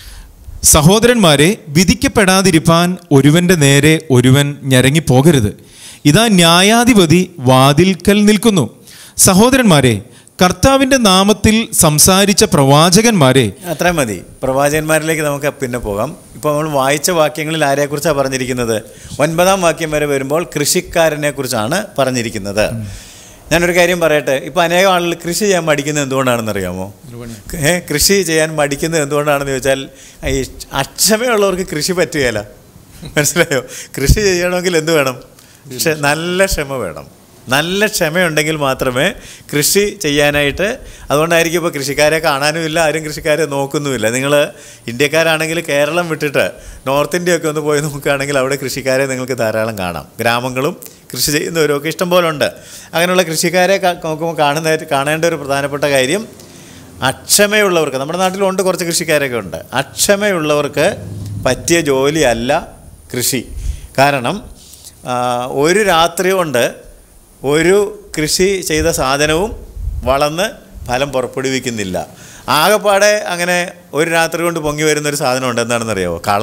സഹോദരന്മാരെ വിധിക്കപ്പെടാതിരിപ്പാൻ ഒരുവന്റെ നേരെ ഒരുവൻ ഞരങ്ങിപ്പോകരുത് ഇതാ ന്യായാധിപതി വാതിൽക്കൽ നിൽക്കുന്നു സഹോദരന്മാരെ കർത്താവിൻ്റെ നാമത്തിൽ സംസാരിച്ച പ്രവാചകന്മാരെ അത്രയും മതി പ്രവാചകന്മാരിലേക്ക് നമുക്ക് പിന്നെ പോകാം ഇപ്പോൾ നമ്മൾ വായിച്ച വാക്യങ്ങളിൽ ആരെക്കുറിച്ചാണ് പറഞ്ഞിരിക്കുന്നത് ഒൻപതാം വാക്യം വരെ വരുമ്പോൾ കൃഷിക്കാരനെ കുറിച്ചാണ് പറഞ്ഞിരിക്കുന്നത് ഞാനൊരു കാര്യം പറയട്ടെ ഇപ്പോൾ അനേകം ആളുകൾ കൃഷി ചെയ്യാൻ മടിക്കുന്നത് എന്തുകൊണ്ടാണെന്ന് അറിയാമോ ഏ കൃഷി ചെയ്യാൻ മടിക്കുന്നത് എന്തുകൊണ്ടാണെന്ന് ചോദിച്ചാൽ ഈ അക്ഷമയുള്ളവർക്ക് കൃഷി പറ്റുകയില്ല മനസ്സിലായോ കൃഷി ചെയ്യണമെങ്കിൽ എന്ത് വേണം പക്ഷെ നല്ല ക്ഷമ വേണം നല്ല ക്ഷമയുണ്ടെങ്കിൽ മാത്രമേ കൃഷി ചെയ്യാനായിട്ട് അതുകൊണ്ടായിരിക്കും ഇപ്പോൾ കൃഷിക്കാരെ കാണാനുമില്ല ആരും കൃഷിക്കാരെ നോക്കുന്നുമില്ല നിങ്ങൾ ഇന്ത്യക്കാരാണെങ്കിൽ കേരളം വിട്ടിട്ട് നോർത്ത് ഇന്ത്യയൊക്കെ ഒന്ന് പോയി നോക്കുകയാണെങ്കിൽ അവിടെ കൃഷിക്കാരെ നിങ്ങൾക്ക് ധാരാളം കാണാം ഗ്രാമങ്ങളും കൃഷി ചെയ്യുന്നവരൊക്കെ ഇഷ്ടം പോലെ ഉണ്ട് അങ്ങനെയുള്ള കൃഷിക്കാരെ ക- നോക്കുമ്പോൾ കാണുന്ന കാണേണ്ട ഒരു പ്രധാനപ്പെട്ട കാര്യം അക്ഷമയുള്ളവർക്ക് നമ്മുടെ നാട്ടിലുണ്ട് കുറച്ച് കൃഷിക്കാരൊക്കെ ഉണ്ട് അക്ഷമയുള്ളവർക്ക് പറ്റിയ ജോലിയല്ല കൃഷി കാരണം ആ, ഒരു രാത്രി കൊണ്ട് ഒരു കൃഷി ചെയ്ത സാധനവും വളർന്ന് ഫലം പുറപ്പെടുവിക്കുന്നില്ല ആകെപ്പാടെ അങ്ങനെ ഒരു രാത്രി കൊണ്ട് പൊങ്ങി വരുന്ന ഒരു സാധനമുണ്ട് എന്താണെന്നറിയാമോ കള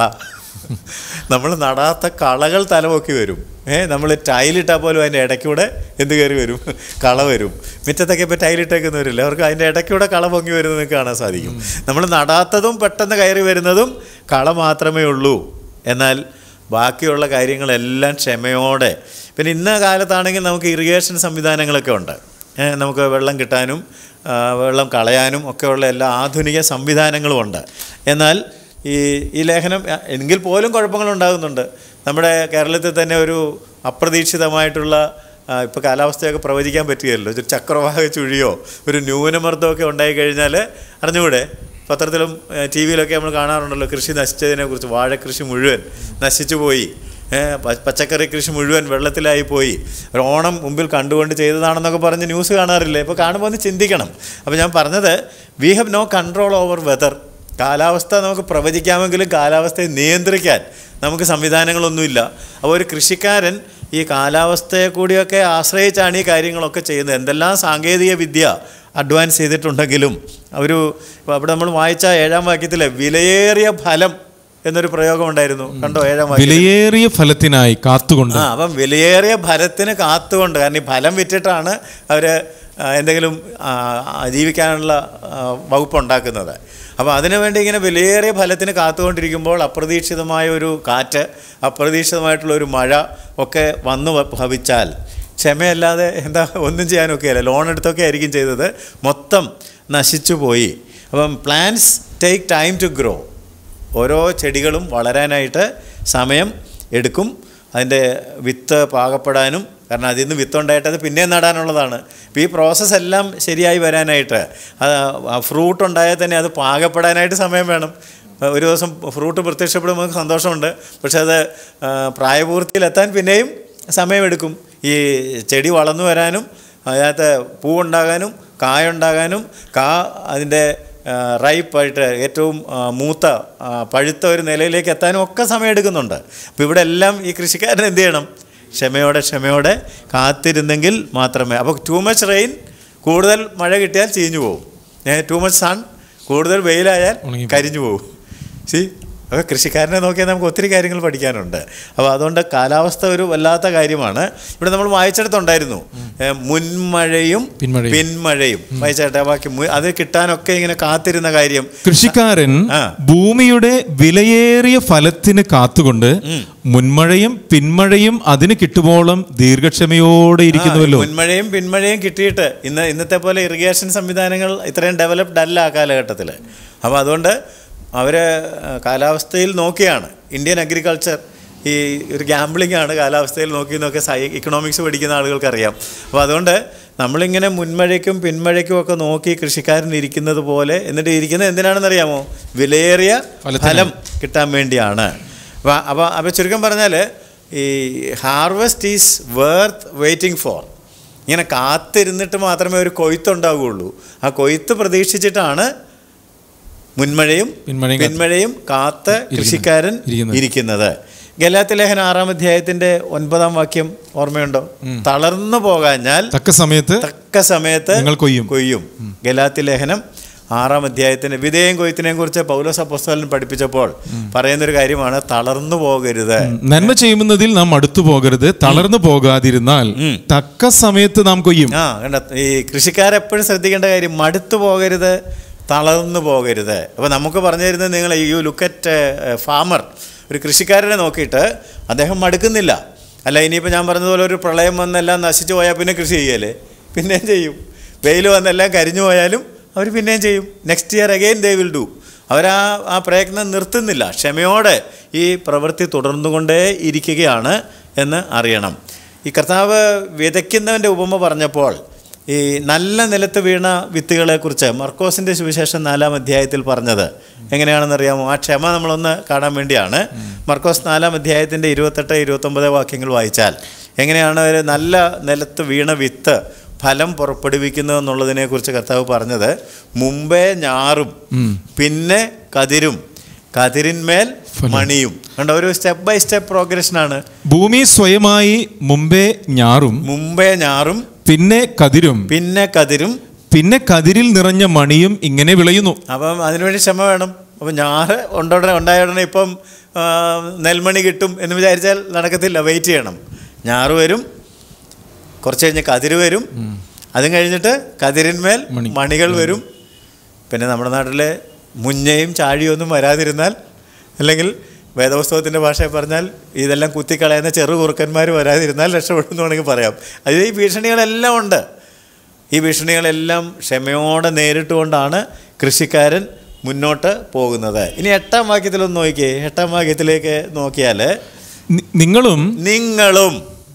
നമ്മൾ നടാത്ത കളകൾ തലപൊക്കി വരും ഏ നമ്മൾ ടൈലിട്ടാൽ പോലും അതിൻ്റെ ഇടയ്ക്കൂടെ എന്ത് കയറി വരും കള വരും മുറ്റത്തൊക്കെ ഇപ്പോൾ ടൈലിട്ടേക്കുന്നവരില്ല അവർക്ക് അതിൻ്റെ ഇടയ്ക്കൂടെ കള പൊങ്ങി വരുന്നത് നിങ്ങൾക്ക് കാണാൻ സാധിക്കും നമ്മൾ നടാത്തതും പെട്ടെന്ന് കയറി വരുന്നതും കള മാത്രമേ ഉള്ളൂ എന്നാൽ ബാക്കിയുള്ള കാര്യങ്ങളെല്ലാം ക്ഷമയോടെ പിന്നെ ഇന്ന കാലത്താണെങ്കിൽ നമുക്ക് ഇറിഗേഷൻ സംവിധാനങ്ങളൊക്കെ ഉണ്ട് ഏ, നമുക്ക് വെള്ളം കിട്ടാനും ആ, വെള്ളം കളയാനും ഒക്കെയുള്ള എല്ലാ ആധുനിക സംവിധാനങ്ങളും ഉണ്ട് എന്നാൽ ഈ ഈ ലേഖനം ആ, എങ്കിൽ പോലും കുഴപ്പങ്ങളുണ്ടാകുന്നുണ്ട് നമ്മുടെ കേരളത്തിൽ തന്നെ ഒരു അപ്രതീക്ഷിതമായിട്ടുള്ള ഇപ്പോൾ കാലാവസ്ഥയൊക്കെ പ്രവചിക്കാൻ പറ്റുകയല്ലോ ഒരു ചക്രവാഹ ചുഴിയോ ഒരു ന്യൂനമർദ്ദമൊക്കെ ഉണ്ടായിക്കഴിഞ്ഞാൽ അറിഞ്ഞുകൂടെ പത്രത്തിലും ടി വിയിലൊക്കെ നമ്മൾ കാണാറുണ്ടല്ലോ കൃഷി നശിച്ചതിനെക്കുറിച്ച് വാഴക്കൃഷി മുഴുവൻ നശിച്ചു പോയി ഏ, പ- പച്ചക്കറി കൃഷി മുഴുവൻ വെള്ളത്തിലായി പോയി ഒരു ഓണം മുമ്പിൽ കണ്ടുകൊണ്ട് ചെയ്തതാണെന്നൊക്കെ പറഞ്ഞ് ന്യൂസ് കാണാറില്ലേ ഇപ്പോൾ കാണുമ്പോൾ ഒന്ന് ചിന്തിക്കണം അപ്പോൾ ഞാൻ പറഞ്ഞത് we have no control over weather കാലാവസ്ഥ നമുക്ക് പ്രവചിക്കാമെങ്കിലും കാലാവസ്ഥയെ നിയന്ത്രിക്കാൻ നമുക്ക് സംവിധാനങ്ങളൊന്നുമില്ല അപ്പോൾ ഒരു കൃഷിക്കാരൻ ഈ കാലാവസ്ഥയെ കൂടിയൊക്കെ ആശ്രയിച്ചാണ് ഈ കാര്യങ്ങളൊക്കെ ചെയ്യുന്നത് എന്തെല്ലാം സാങ്കേതിക വിദ്യ അഡ്വാൻസ് ചെയ്തിട്ടുണ്ടെങ്കിലും ഒരു ഇപ്പോൾ അവിടെ നമ്മൾ വായിച്ച ഏഴാം വാക്യത്തിൽ വിലയേറിയ ഫലം എന്നൊരു പ്രയോഗം ഉണ്ടായിരുന്നു കണ്ടോ ഏഴാം വാക്യം വിലയേറിയ ഫലത്തിനായി കാത്തുകൊണ്ട് ആ അപ്പം വിലയേറിയ ഫലത്തിന് കാത്തുകൊണ്ട് കാരണം ഈ ഫലം വിറ്റിട്ടാണ് അവർ എന്തെങ്കിലും ആ, ആ, ജീവിക്കാനുള്ള ആ, വകുപ്പുണ്ടാക്കുന്നത് അപ്പോൾ അതിനുവേണ്ടി ഇങ്ങനെ വിലയേറിയ ഫലത്തിന് കാത്തുകൊണ്ടിരിക്കുമ്പോൾ അപ്രതീക്ഷിതമായ ഒരു കാറ്റ് അപ്രതീക്ഷിതമായിട്ടുള്ള ഒരു മഴ ഒക്കെ വന്നു ഭ- ഭവിച്ചാൽ ക്ഷമയല്ലാതെ എന്താ ഒന്നും ചെയ്യാനൊക്കെയല്ല ലോൺ എടുത്തൊക്കെ ആയിരിക്കും ചെയ്തത് മൊത്തം നശിച്ചു പോയി അപ്പം plants take time to grow ഓരോ ചെടികളും വളരാനായിട്ട് സമയം എടുക്കും അതിൻ്റെ വിത്ത് പാകപ്പെടാനും കാരണം അതിൽ നിന്ന് വിത്തുണ്ടായിട്ട് അത് പിന്നെയും നടാനുള്ളതാണ് അപ്പോൾ ഈ പ്രോസസ്സ് എല്ലാം ശരിയായി വരാനായിട്ട് അത് ഫ്രൂട്ട് ഉണ്ടായാൽ തന്നെ അത് പാകപ്പെടാനായിട്ട് സമയം വേണം ഒരു ദിവസം ഫ്രൂട്ട് പ്രത്യക്ഷപ്പെടുമ്പോൾ നമുക്ക് സന്തോഷമുണ്ട് പക്ഷെ അത് ആ, പ്രായപൂർത്തിയിലെത്താൻ പിന്നെയും സമയമെടുക്കും ഈ ചെടി വളർന്നു വരാനും അതിനകത്ത് പൂവുണ്ടാകാനും കായുണ്ടാകാനും കാ അതിൻ്റെ റൈപ്പായിട്ട് ഏറ്റവും ആ, മൂത്ത ആ, പഴുത്ത ഒരു നിലയിലേക്ക് എത്താനും ഒക്കെ സമയമെടുക്കുന്നുണ്ട് അപ്പോൾ ഇവിടെ എല്ലാം ഈ കൃഷിക്കാരൻ എന്ത് ചെയ്യണം ക്ഷമയോടെ ക്ഷമയോടെ കാത്തിരുന്നെങ്കിൽ മാത്രമേ അപ്പോൾ ടു മച്ച് റെയിൻ കൂടുതൽ മഴ കിട്ടിയാൽ ചീഞ്ഞു പോകും ടു മച്ച് സൺ കൂടുതൽ വെയിലായാൽ ഉണങ്ങിപ്പോകും. കരിഞ്ഞു പോകും സി അപ്പോൾ കൃഷിക്കാരനെ നോക്കിയാൽ നമുക്ക് ഒത്തിരി കാര്യങ്ങൾ പഠിക്കാനുണ്ട് അപ്പോൾ അതുകൊണ്ട് കാലാവസ്ഥ ഒരു വല്ലാത്ത കാര്യമാണ് ഇവിടെ നമ്മൾ വായിച്ചെടുത്തുണ്ടായിരുന്നു ഏ, മുൻമഴയും പിന്മഴയും. പിന്മഴയും വായിച്ചേട്ടെ ബാക്കി മു- അത് കിട്ടാനൊക്കെ ഇങ്ങനെ കാത്തിരുന്ന കാര്യം കൃഷിക്കാരൻ ആ. ഭൂമിയുടെ വിലയേറിയ ഫലത്തിന് കാത്തുകൊണ്ട് മുൻമഴയും പിന്മഴയും അതിന് കിട്ടുമ്പോളം ദീർഘക്ഷമയോടെ ഇരിക്കുന്നുവല്ലോ ആ, മുൻമഴയും പിന്മഴയും കിട്ടിയിട്ട് ഇന്ന് ഇന്നത്തെ പോലെ ഇറിഗേഷൻ സംവിധാനങ്ങൾ ഇത്രയും ഡെവലപ്ഡ് അല്ല ആ കാലഘട്ടത്തിൽ അപ്പോൾ അതുകൊണ്ട് അവർ കാലാവസ്ഥയിൽ നോക്കിയാണ് ഇന്ത്യൻ അഗ്രികൾച്ചർ ഈ ഒരു ഗാംബ്ലിംഗ് ആണ് കാലാവസ്ഥയിൽ നോക്കി നോക്കി സൈ ഇക്കണോമിക്സ് പഠിക്കുന്ന ആളുകൾക്കറിയാം അപ്പോൾ അതുകൊണ്ട് നമ്മളിങ്ങനെ മുൻമഴയ്ക്കും പിന്മഴയ്ക്കും ഒക്കെ നോക്കി കൃഷിക്കാരൻ ഇരിക്കുന്നത് പോലെ എന്നിട്ട് ഇരിക്കുന്നത് എന്തിനാണെന്നറിയാമോ വിലയേറിയ ഫലത്തിനാണ്. ഫലം കിട്ടാൻ വേണ്ടിയാണ് അപ്പോൾ അപ്പോൾ അപ്പോൾ ചുരുക്കം പറഞ്ഞാൽ ഈ harvest is worth waiting for ഇങ്ങനെ കാത്തിരുന്നിട്ട് മാത്രമേ ഒരു കൊയ്ത്തുണ്ടാവുകയുള്ളൂ ആ കൊയ്ത്ത് പ്രതീക്ഷിച്ചിട്ടാണ് മുൻമഴയും പിന്മഴയും കാത്ത് പിന്മഴയും കാത്ത് കൃഷിക്കാരൻ ഇരിക്കുന്നത്. ഇരിക്കുന്നത് ഗലാത്തി ലേഖന ആറാം അധ്യായത്തിന്റെ ഒൻപതാം വാക്യം ഓർമ്മയുണ്ടോ തളർന്നു പോകാഞ്ഞാൽ തക്ക സമയത്ത് തക്ക സമയത്ത് നിങ്ങൾ കൊയ്യും. കൊയ്യും ഗലാത്തി ലേഖനം ആറാം അധ്യായത്തിന് വിധേയം കൊയ്ത്തിനെയും കുറിച്ച് പൗലോസ് അപ്പോസ്തലൻ പഠിപ്പിച്ചപ്പോൾ പറയുന്നൊരു കാര്യമാണ് തളർന്നു പോകരുത് നന്മ ചെയ്യുന്നതിൽ നാം അടുത്തു പോകരുത് തളർന്നു പോകാതിരുന്നാൽ തക്ക സമയത്ത് നാം കൊയ്യും ആ കണ്ട ഈ കൃഷിക്കാരെപ്പോഴും ശ്രദ്ധിക്കേണ്ട കാര്യം മടുത്തു പോകരുത് തളർന്നു പോകരുത് അപ്പോൾ നമുക്ക് പറഞ്ഞു തരുന്നത് നിങ്ങൾ യു ലുക്ക് അറ്റ് ഫാമർ ഒരു കൃഷിക്കാരനെ നോക്കിയിട്ട് അദ്ദേഹം മടുക്കുന്നില്ല അല്ല ഇനിയിപ്പോൾ ഞാൻ പറഞ്ഞതുപോലെ ഒരു പ്രളയം വന്നെല്ലാം നശിച്ചു പോയാൽ പിന്നെ കൃഷി ചെയ്യല്ലേ പിന്നെയും ചെയ്യും വെയിൽ വന്നെല്ലാം കരിഞ്ഞു പോയാലും അവർ പിന്നെയും ചെയ്യും next year again they will do അവരാ ആ പ്രയത്നം നിർത്തുന്നില്ല ക്ഷമയോടെ ഈ പ്രവൃത്തി തുടർന്നുകൊണ്ടേ ഇരിക്കുകയാണ് എന്ന് അറിയണം ഈ കർത്താവ് വിതയ്ക്കുന്നവൻ്റെ ഉപമ പറഞ്ഞപ്പോൾ ഈ നല്ല നിലത്ത് വീണ വിത്തുകളെക്കുറിച്ച് മർക്കോസിൻ്റെ സുവിശേഷം നാലാം അധ്യായത്തിൽ പറഞ്ഞത് എങ്ങനെയാണെന്നറിയാമോ ആ ക്ഷമ നമ്മളൊന്ന് കാണാൻ വേണ്ടിയാണ് മർക്കോസ് നാലാം അധ്യായത്തിൻ്റെ ഇരുപത്തെട്ട് ഇരുപത്തൊമ്പത് വാക്യങ്ങൾ വായിച്ചാൽ എങ്ങനെയാണ് ഒരു നല്ല നിലത്ത് വീണ വിത്ത് ഫലം പുറപ്പെടുവിക്കുന്നത് എന്നുള്ളതിനെക്കുറിച്ച് കർത്താവ് പറഞ്ഞത് മുമ്പേ ഞാറും പിന്നെ കതിരും കതിരിന്മേൽ മണിയും കണ്ടോ ഒരു സ്റ്റെപ്പ് ബൈ സ്റ്റെപ്പ് പ്രോഗ്രഷനാണ് ഭൂമി സ്വയമായി മുമ്പേ ഞാറും മുമ്പേ ഞാറും പിന്നെ കതിരും പിന്നെ കതിരും പിന്നെ കതിരിൽ നിറഞ്ഞ മണിയും ഇങ്ങനെ വിളയുന്നു അപ്പം അതിനുവേണ്ടി ക്ഷമ വേണം അപ്പം ഞാറ് ഉടനെ ഉണ്ടായ ഉടനെ ഇപ്പം ആ, നെൽമണി കിട്ടും എന്ന് വിചാരിച്ചാൽ നടക്കത്തില്ല വെയിറ്റ് ചെയ്യണം ഞാറ് വരും കുറച്ച് കഴിഞ്ഞ് കതിര് വരും അതും കഴിഞ്ഞിട്ട് കതിരിന്മേൽ മണി. മണികൾ വരും പിന്നെ നമ്മുടെ നാട്ടിലെ മുഞ്ഞയും ചാഴിയും ഒന്നും വരാതിരുന്നാൽ അല്ലെങ്കിൽ വേദപുസ്തകത്തിൻ്റെ ഭാഷയിൽ പറഞ്ഞാൽ ഇതെല്ലാം കുത്തിക്കളയുന്ന ചെറു കുറുക്കന്മാർ വരാതിരുന്നാൽ രക്ഷപ്പെടുന്നു വേണമെങ്കിൽ പറയാം അത് ഈ ഭീഷണികളെല്ലാം ഉണ്ട് ഈ ഭീഷണികളെല്ലാം ക്ഷമയോടെ നേരിട്ടുകൊണ്ടാണ് കൃഷിക്കാരൻ മുന്നോട്ട് പോകുന്നത് ഇനി എട്ടാം വാക്യത്തിലൊന്ന് നോക്കിയേ എട്ടാം വാക്യത്തിലേക്ക് നോക്കിയാൽ നി- നിങ്ങളും നിങ്ങളും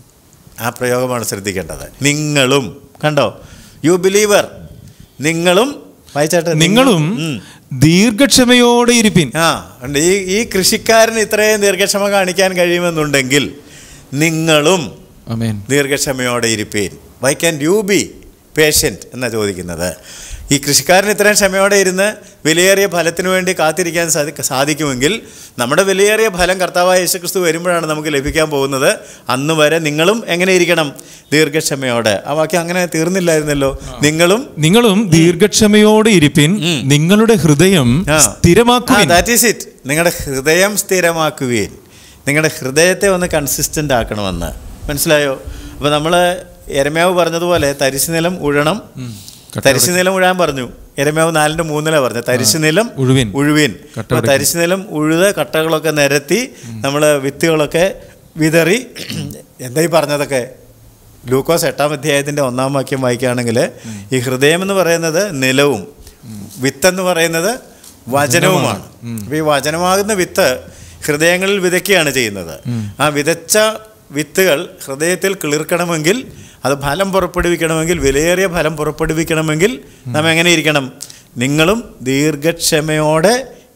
ആ പ്രയോഗമാണ് ശ്രദ്ധിക്കേണ്ടത് നിങ്ങളും കണ്ടോ യു ബിലീവർ നിങ്ങളും വായിച്ചാട്ടെ നിങ്ങളും ഉം. ദീർഘക്ഷമയോടെ ഇരിപ്പിൻ ആ ഉണ്ട് ഈ ഈ കൃഷിക്കാരന് ഇത്രയും ദീർഘക്ഷമ കാണിക്കാൻ കഴിയുമെന്നുണ്ടെങ്കിൽ നിങ്ങളും അമേൻ ദീർഘക്ഷമയോടെ ഇരിപ്പീൻ why can you be patient എന്നാണ് ചോദിക്കുന്നത് ഈ കൃഷിക്കാരൻ ഇത്രയും ക്ഷമയോടെ ഇരുന്ന് വിലയേറിയ ഫലത്തിന് വേണ്ടി കാത്തിരിക്കാൻ സാധി സാധിക്കുമെങ്കിൽ നമ്മുടെ വിലയേറിയ ഫലം കർത്താവായ യേശുക്രിസ്തു വരുമ്പോഴാണ് നമുക്ക് ലഭിക്കാൻ പോകുന്നത് അന്ന് വരെ നിങ്ങളും എങ്ങനെ ഇരിക്കണം ദീർഘക്ഷമയോടെ ആ വാക്യം അങ്ങനെ തീർന്നില്ലായിരുന്നല്ലോ നിങ്ങളും നിങ്ങളും ദീർഘക്ഷമയോടെ ഇരിപ്പിൻ നിങ്ങളുടെ ഹൃദയം സ്ഥിരമാക്കുവിൻ ദാറ്റ് ഈസ് ഇറ്റ് നിങ്ങളുടെ ഹൃദയം സ്ഥിരമാക്കുകയും നിങ്ങളുടെ ഹൃദയത്തെ ഒന്ന് കൺസിസ്റ്റൻ്റ് ആക്കണമെന്ന് മനസ്സിലായോ അപ്പോൾ നമ്മൾ എരമ്യാവ് പറഞ്ഞതുപോലെ തരിശു നിലം ഉഴണം തരിശു നിലം ഉഴാൻ പറഞ്ഞു എരമ്യാവ് നാലിൻ്റെ മൂന്നില പറഞ്ഞു തരിശു നിലം ഉഴുവിൻ. ഉഴുവിൻ കട്ട അപ്പോൾ തരിശു നിലം ഉഴുത് കട്ടകളൊക്കെ നിരത്തി നമ്മൾ വിത്തുകളൊക്കെ വിതറി എന്താ ഈ പറഞ്ഞതൊക്കെ ലൂക്കോസ് എട്ടാം അധ്യായത്തിൻ്റെ ഒന്നാം വാക്യം വായിക്കുകയാണെങ്കിൽ ഈ ഹൃദയം എന്ന് പറയുന്നത് നിലവും വിത്തെന്ന് പറയുന്നത് വചനവുമാണ് അപ്പോൾ ഈ വചനമാകുന്ന വിത്ത് ഹൃദയങ്ങളിൽ വിതയ്ക്കുകയാണ് ചെയ്യുന്നത് ആ വിതച്ച വിത്തുകൾ ഹൃദയത്തിൽ കിളിർക്കണമെങ്കിൽ അത് ഫലം പുറപ്പെടുവിക്കണമെങ്കിൽ വിലയേറിയ ഫലം പുറപ്പെടുവിക്കണമെങ്കിൽ നാം എങ്ങനെ ഇരിക്കണം നിങ്ങളും ദീർഘക്ഷമയോടെ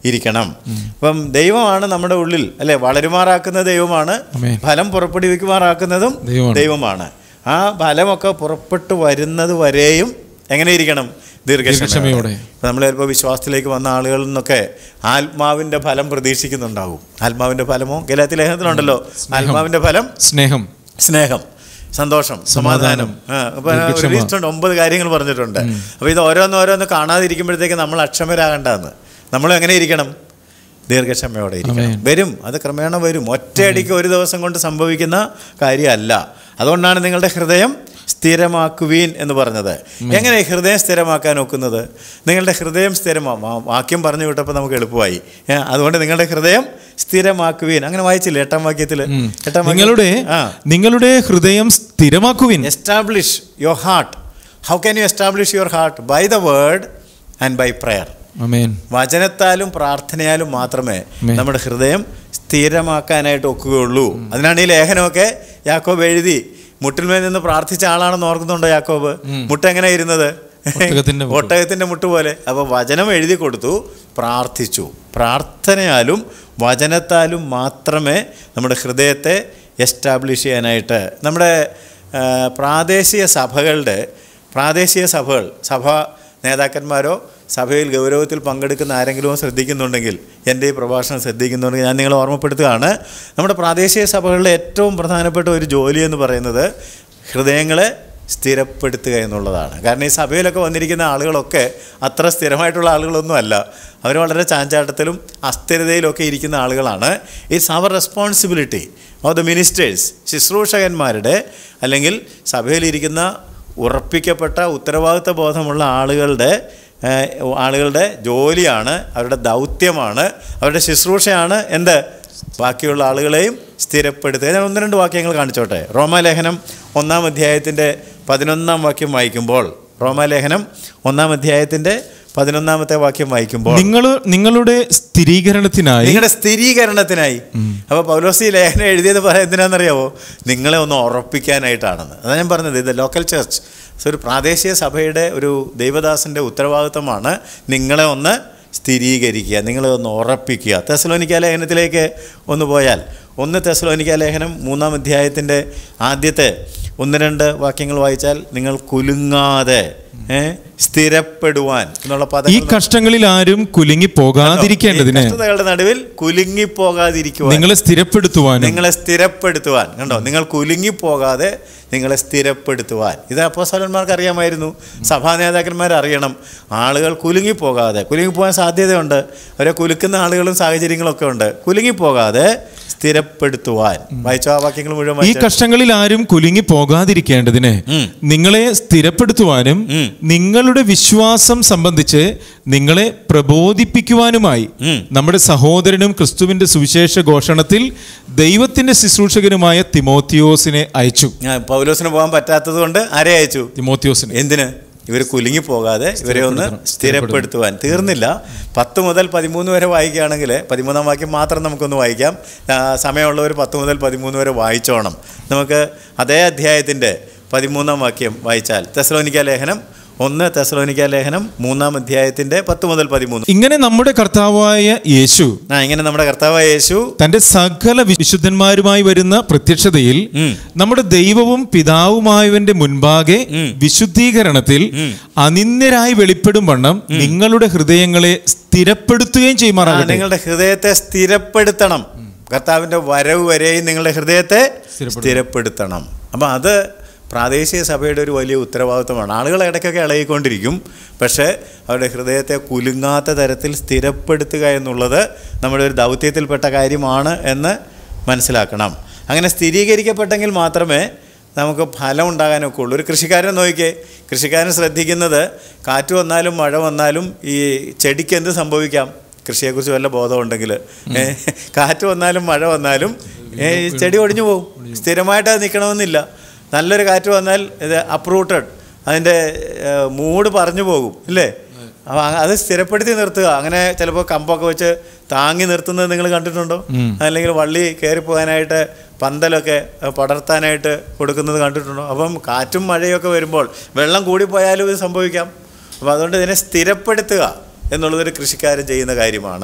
ഇരിക്കണം അപ്പം ദൈവമാണ് നമ്മുടെ ഉള്ളിൽ അല്ലെ വളരുമാറാക്കുന്ന ദൈവമാണ് ആമേൻ. ഫലം പുറപ്പെടുവിക്കുമാറാക്കുന്നതും ദൈവമാണ്. ദൈവമാണ് ആ ഫലമൊക്കെ പുറപ്പെട്ടു വരുന്നത് വരെയും എങ്ങനെ ഇരിക്കണം ദീർഘക്ഷമയോടെ ദീർഘക്ഷമയോടെ. ഇപ്പം നമ്മൾ ചിലപ്പോൾ വിശ്വാസത്തിലേക്ക് വന്ന ആളുകളിൽ നിന്നൊക്കെ ആത്മാവിൻ്റെ ഫലം പ്രതീക്ഷിക്കുന്നുണ്ടാവും ആത്മാവിൻ്റെ ഫലമോ ഗലാത്തി ലേഖനത്തിലുണ്ടല്ലോ ആത്മാവിൻ്റെ ഫലം സ്നേഹം സ്നേഹം സന്തോഷം സമാധാനം ആ, അപ്പൊ ഒരു ദീർഘക്ഷമ. ലിസ്റ്റ് ഉണ്ട് ഒമ്പത് കാര്യങ്ങൾ പറഞ്ഞിട്ടുണ്ട് അപ്പോൾ ഇത് ഓരോന്ന് ഓരോന്ന് കാണാതിരിക്കുമ്പോഴത്തേക്ക് നമ്മൾ അക്ഷമരാകണ്ടെന്ന് നമ്മൾ എങ്ങനെ ഇരിക്കണം ദീർഘക്ഷമയോടെ ഇരിക്കണം ആമേൻ. വരും അത് ക്രമേണ വരും ഒറ്റയടിക്ക് ഒരു ദിവസം കൊണ്ട് സംഭവിക്കുന്ന കാര്യമല്ല അതുകൊണ്ടാണ് നിങ്ങളുടെ ഹൃദയം സ്ഥിരമാക്കുവീൻ എന്ന് പറഞ്ഞത് എങ്ങനെ ഹൃദയം സ്ഥിരമാക്കാൻ ഒക്കുന്നത് നിങ്ങളുടെ ഹൃദയം സ്ഥിരമാ വാ- വാക്യം പറഞ്ഞു വിട്ടപ്പോൾ നമുക്ക് എളുപ്പമായി ഏ, അതുകൊണ്ട് നിങ്ങളുടെ ഹൃദയം സ്ഥിരമാക്കുവീൻ അങ്ങനെ വായിച്ചില്ലേ എട്ടാം വാക്യത്തിൽ എട്ടാം വാക്യം- നിങ്ങളുടെ ആ നിങ്ങളുടെ ഹൃദയം സ്ഥിരമാക്കുവിൻ establish your heart. How can you establish your heart? By the word and by prayer. അമേൻ വചനത്താലും പ്രാർത്ഥനയാലും മാത്രമേ ആമേൻ. നമ്മുടെ ഹൃദയം സ്ഥിരമാക്കാനായിട്ട് ഒക്കുകയുള്ളൂ അതിനാണ് ഈ ലേഖനമൊക്കെ യാക്കോബ് എഴുതി മുട്ടിന്മേൽ നിന്ന് പ്രാർത്ഥിച്ച ആളാണെന്ന് ഓർക്കുന്നുണ്ടോ യാക്കോബ് മുട്ട എങ്ങനെ ഇരുന്നത് ഒട്ടകത്തിന്റെ മുട്ട്. ഒട്ടകത്തിൻ്റെ മുട്ട് പോലെ അപ്പോൾ വചനം എഴുതി കൊടുത്തു പ്രാർത്ഥിച്ചു പ്രാർത്ഥനയാലും വചനത്താലും മാത്രമേ നമ്മുടെ ഹൃദയത്തെ എസ്റ്റാബ്ലിഷ് ചെയ്യാനായിട്ട് നമ്മുടെ ആ, പ്രാദേശിക സഭകളുടെ പ്രാദേശിക സഭകൾ സഭ നേതാക്കന്മാരോ സഭയിൽ ഗൗരവത്തിൽ പങ്കെടുക്കുന്ന ആരെങ്കിലും ശ്രദ്ധിക്കുന്നുണ്ടെങ്കിൽ എൻ്റെ ഈ പ്രഭാഷണം ശ്രദ്ധിക്കുന്നുണ്ടെങ്കിൽ ഞാൻ നിങ്ങളെ ഓർമ്മപ്പെടുത്തുകയാണ് നമ്മുടെ പ്രാദേശിക സഭകളിലെ ഏറ്റവും പ്രധാനപ്പെട്ട ഒരു ജോലി എന്ന് പറയുന്നത് ഹൃദയങ്ങളെ സ്ഥിരപ്പെടുത്തുക എന്നുള്ളതാണ് കാരണം ഈ സഭയിലൊക്കെ വന്നിരിക്കുന്ന ആളുകളൊക്കെ അത്ര സ്ഥിരമായിട്ടുള്ള ആളുകളൊന്നും അല്ല അവർ വളരെ ചാഞ്ചാട്ടത്തിലും അസ്ഥിരതയിലൊക്കെ ഇരിക്കുന്ന ആളുകളാണ് it's our responsibility of the ministers ശുശ്രൂഷകന്മാരുടെ അല്ലെങ്കിൽ സഭയിലിരിക്കുന്ന ഉറപ്പിക്കപ്പെട്ട ഉത്തരവാദിത്ത ബോധമുള്ള ആളുകളുടെ ഏഹ്, ആളുകളുടെ ജോലിയാണ് അവരുടെ ദൗത്യമാണ് അവരുടെ ശുശ്രൂഷയാണ് എന്ത് ബാക്കിയുള്ള ആളുകളെയും സ്ഥിരപ്പെടുത്തുക ഞാൻ ഒന്ന് രണ്ട് വാക്യങ്ങൾ കാണിച്ചോട്ടെ റോമാലേഖനം ഒന്നാം അധ്യായത്തിൻ്റെ പതിനൊന്നാം വാക്യം വായിക്കുമ്പോൾ റോമാലേഖനം ഒന്നാം അധ്യായത്തിൻ്റെ പതിനൊന്നാമത്തെ വാക്യം വായിക്കുമ്പോൾ നിങ്ങൾ നിങ്ങളുടെ സ്ഥിരീകരണത്തിനായി നിങ്ങളുടെ സ്ഥിരീകരണത്തിനായി അപ്പോൾ പൗലോസ് ഈ ലേഖനം എഴുതിയത് പറയാൻ എന്തിനാണെന്നറിയാവോ നിങ്ങളെ ഒന്ന് ഉറപ്പിക്കാനായിട്ടാണെന്ന് അതാണ് ഞാൻ പറഞ്ഞത് ഇത് ലോക്കൽ ചർച്ച് ഒരു പ്രാദേശിക സഭയുടെ ഒരു ദൈവദാസൻ്റെ ഉത്തരവാദിത്തമാണ് നിങ്ങളെ ഒന്ന് സ്ഥിരീകരിക്കുക നിങ്ങളെ ഒന്ന് ഉറപ്പിക്കുക തെസലോനിക്ക ലേഖനത്തിലേക്ക് ഒന്ന് പോയാൽ ഒന്ന് തെസലോനിക്ക ലേഖനം മൂന്നാം അധ്യായത്തിൻ്റെ ആദ്യത്തെ ഒന്ന് രണ്ട് വാക്യങ്ങൾ വായിച്ചാൽ നിങ്ങൾ കുലുങ്ങാതെ ഏ, സ്ഥിരപ്പെടുവാൻ എന്നുള്ള ഈ പദങ്ങൾ കഷ്ടങ്ങളിൽ ആരും കുലുങ്ങി പോകാതിരിക്കേണ്ടതിന് ഈ കഷ്ടതകളുടെ നടുവിൽ കുലുങ്ങിപ്പോകാതിരിക്കുവാൻ നിങ്ങളെ സ്ഥിരപ്പെടുത്തുവാനും നിങ്ങളെ സ്ഥിരപ്പെടുത്തുവാൻ കണ്ടോ നിങ്ങൾ കുലുങ്ങിപ്പോകാതെ നിങ്ങളെ സ്ഥിരപ്പെടുത്തുവാൻ ഇത് അപ്പോസ്തലന്മാർക്ക് അറിയാമായിരുന്നു സഭാ നേതാക്കന്മാർ അറിയണം ആളുകൾ കുലുങ്ങിപ്പോകാതെ കുലുങ്ങിപ്പോകാൻ സാധ്യതയുണ്ട് അവരെ കുലുക്കുന്ന ആളുകളും സാഹചര്യങ്ങളൊക്കെ ഉണ്ട് കുലുങ്ങിപ്പോകാതെ സ്ഥിരപ്പെടുത്തുവാൻ വായിച്ചോ ആ വാക്യങ്ങൾ മുഴുവൻ ഈ വായിച്ചോ. കഷ്ടങ്ങളിൽ ആരും കുലുങ്ങി പോകാതിരിക്കേണ്ടതിന് നിങ്ങളെ സ്ഥിരപ്പെടുത്തുവാനും നിങ്ങളുടെ വിശ്വാസം സംബന്ധിച്ച് നിങ്ങളെ പ്രബോധിപ്പിക്കുവാനുമായി നമ്മുടെ സഹോദരനും ക്രിസ്തുവിന്റെ സുവിശേഷ ഘോഷണത്തിൽ ദൈവത്തിന്റെ ശുശ്രൂഷകനുമായ തിമോത്തിയോസിനെ അയച്ചു ആ, പൗലോസിന് പോകാൻ പറ്റാത്തത് കൊണ്ട് ആരെ അയച്ചു തിമോത്തിയോസിനെ എന്തിന് ഇവർ കുലുങ്ങി പോകാതെ ഇവരെ ഒന്ന് സ്ഥിരപ്പെടുത്തുവാൻ തീർന്നില്ല പത്ത് മുതൽ പതിമൂന്ന് വരെ വായിക്കുകയാണെങ്കിൽ പതിമൂന്നാം വാക്യം മാത്രം നമുക്കൊന്ന് വായിക്കാം ആ, സമയമുള്ളവർ പത്ത് മുതൽ പതിമൂന്ന് വരെ വായിച്ചോണം നമുക്ക് അതേ അധ്യായത്തിൻ്റെ പതിമൂന്നാം വാക്യം വായിച്ചാൽ തെസലോനിക്ക ലേഖനം ഒന്ന് തെസലോനിക്ക ലേഖനം മൂന്നാം അധ്യായത്തിൻ്റെ പത്ത് മുതൽ പതിമൂന്ന് ഇങ്ങനെ നമ്മുടെ കർത്താവായ യേശു ആ ഇങ്ങനെ നമ്മുടെ കർത്താവായ യേശു തന്റെ സകല വിശുദ്ധന്മാരുമായി വരുന്ന പ്രത്യക്ഷതയിൽ നമ്മുടെ ദൈവവും പിതാവുമായവന്റെ മുൻപാകെ വിശുദ്ധീകരണത്തിൽ അനിന്യരായി വെളിപ്പെടും വണ്ണം നിങ്ങളുടെ ഹൃദയങ്ങളെ സ്ഥിരപ്പെടുത്തുകയും ആ, ചെയ്യുമാറാകട്ടെ നിങ്ങളുടെ ഹൃദയത്തെ സ്ഥിരപ്പെടുത്തണം കർത്താവിൻ്റെ വരവ് വരെയും നിങ്ങളുടെ ഹൃദയത്തെ സ്ഥിരപ്പെടുത്തണം അപ്പം അത് പ്രാദേശിക സഭയുടെ ഒരു വലിയ ഉത്തരവാദിത്വമാണ് ആളുകൾ ഇടയ്ക്കൊക്കെ ഇളകിക്കൊണ്ടിരിക്കും പക്ഷേ അവരുടെ ഹൃദയത്തെ കുലുങ്ങാത്ത തരത്തിൽ സ്ഥിരപ്പെടുത്തുക എന്നുള്ളത് നമ്മുടെ ഒരു ദൗത്യത്തിൽപ്പെട്ട കാര്യമാണ് എന്ന് മനസ്സിലാക്കണം അങ്ങനെ സ്ഥിരീകരിക്കപ്പെട്ടെങ്കിൽ മാത്രമേ നമുക്ക് ഫലം ഉണ്ടാകാനൊക്കെ ഉള്ളൂ ഒരു കൃഷിക്കാരനെ നോക്കിക്കേ കൃഷിക്കാരൻ ശ്രദ്ധിക്കുന്നത് കാറ്റ് വന്നാലും മഴ വന്നാലും ഈ ചെടിക്ക് എന്ത് സംഭവിക്കാം കൃഷിയെക്കുറിച്ച് വല്ല ബോധമുണ്ടെങ്കിൽ ഏ, കാറ്റ് വന്നാലും മഴ വന്നാലും ഏ, ഈ ചെടി ഒടിഞ്ഞു പോകും സ്ഥിരമായിട്ട് അത് നിൽക്കണമെന്നില്ല നല്ലൊരു കാറ്റ് വന്നാൽ ഇത് അപ്രൂട്ടഡ് അതിൻ്റെ ഏ, മൂഡ് പറഞ്ഞു പോകും ഇല്ലേ അപ്പോൾ അത് സ്ഥിരപ്പെടുത്തി നിർത്തുക അങ്ങനെ ചിലപ്പോൾ കമ്പൊക്കെ വെച്ച് താങ്ങി നിർത്തുന്നത് നിങ്ങൾ കണ്ടിട്ടുണ്ടോ അല്ലെങ്കിൽ വള്ളി കയറി പോകാനായിട്ട് പന്തലൊക്കെ അഹ് പടർത്താനായിട്ട് കൊടുക്കുന്നത് കണ്ടിട്ടുണ്ടോ അപ്പം കാറ്റും മഴയൊക്കെ വരുമ്പോൾ വെള്ളം കൂടിപ്പോയാലും ഇത് സംഭവിക്കാം അപ്പോൾ അതുകൊണ്ട് ഇതിനെ സ്ഥിരപ്പെടുത്തുക എന്നുള്ളതൊരു കൃഷിക്കാരൻ ചെയ്യുന്ന കാര്യമാണ്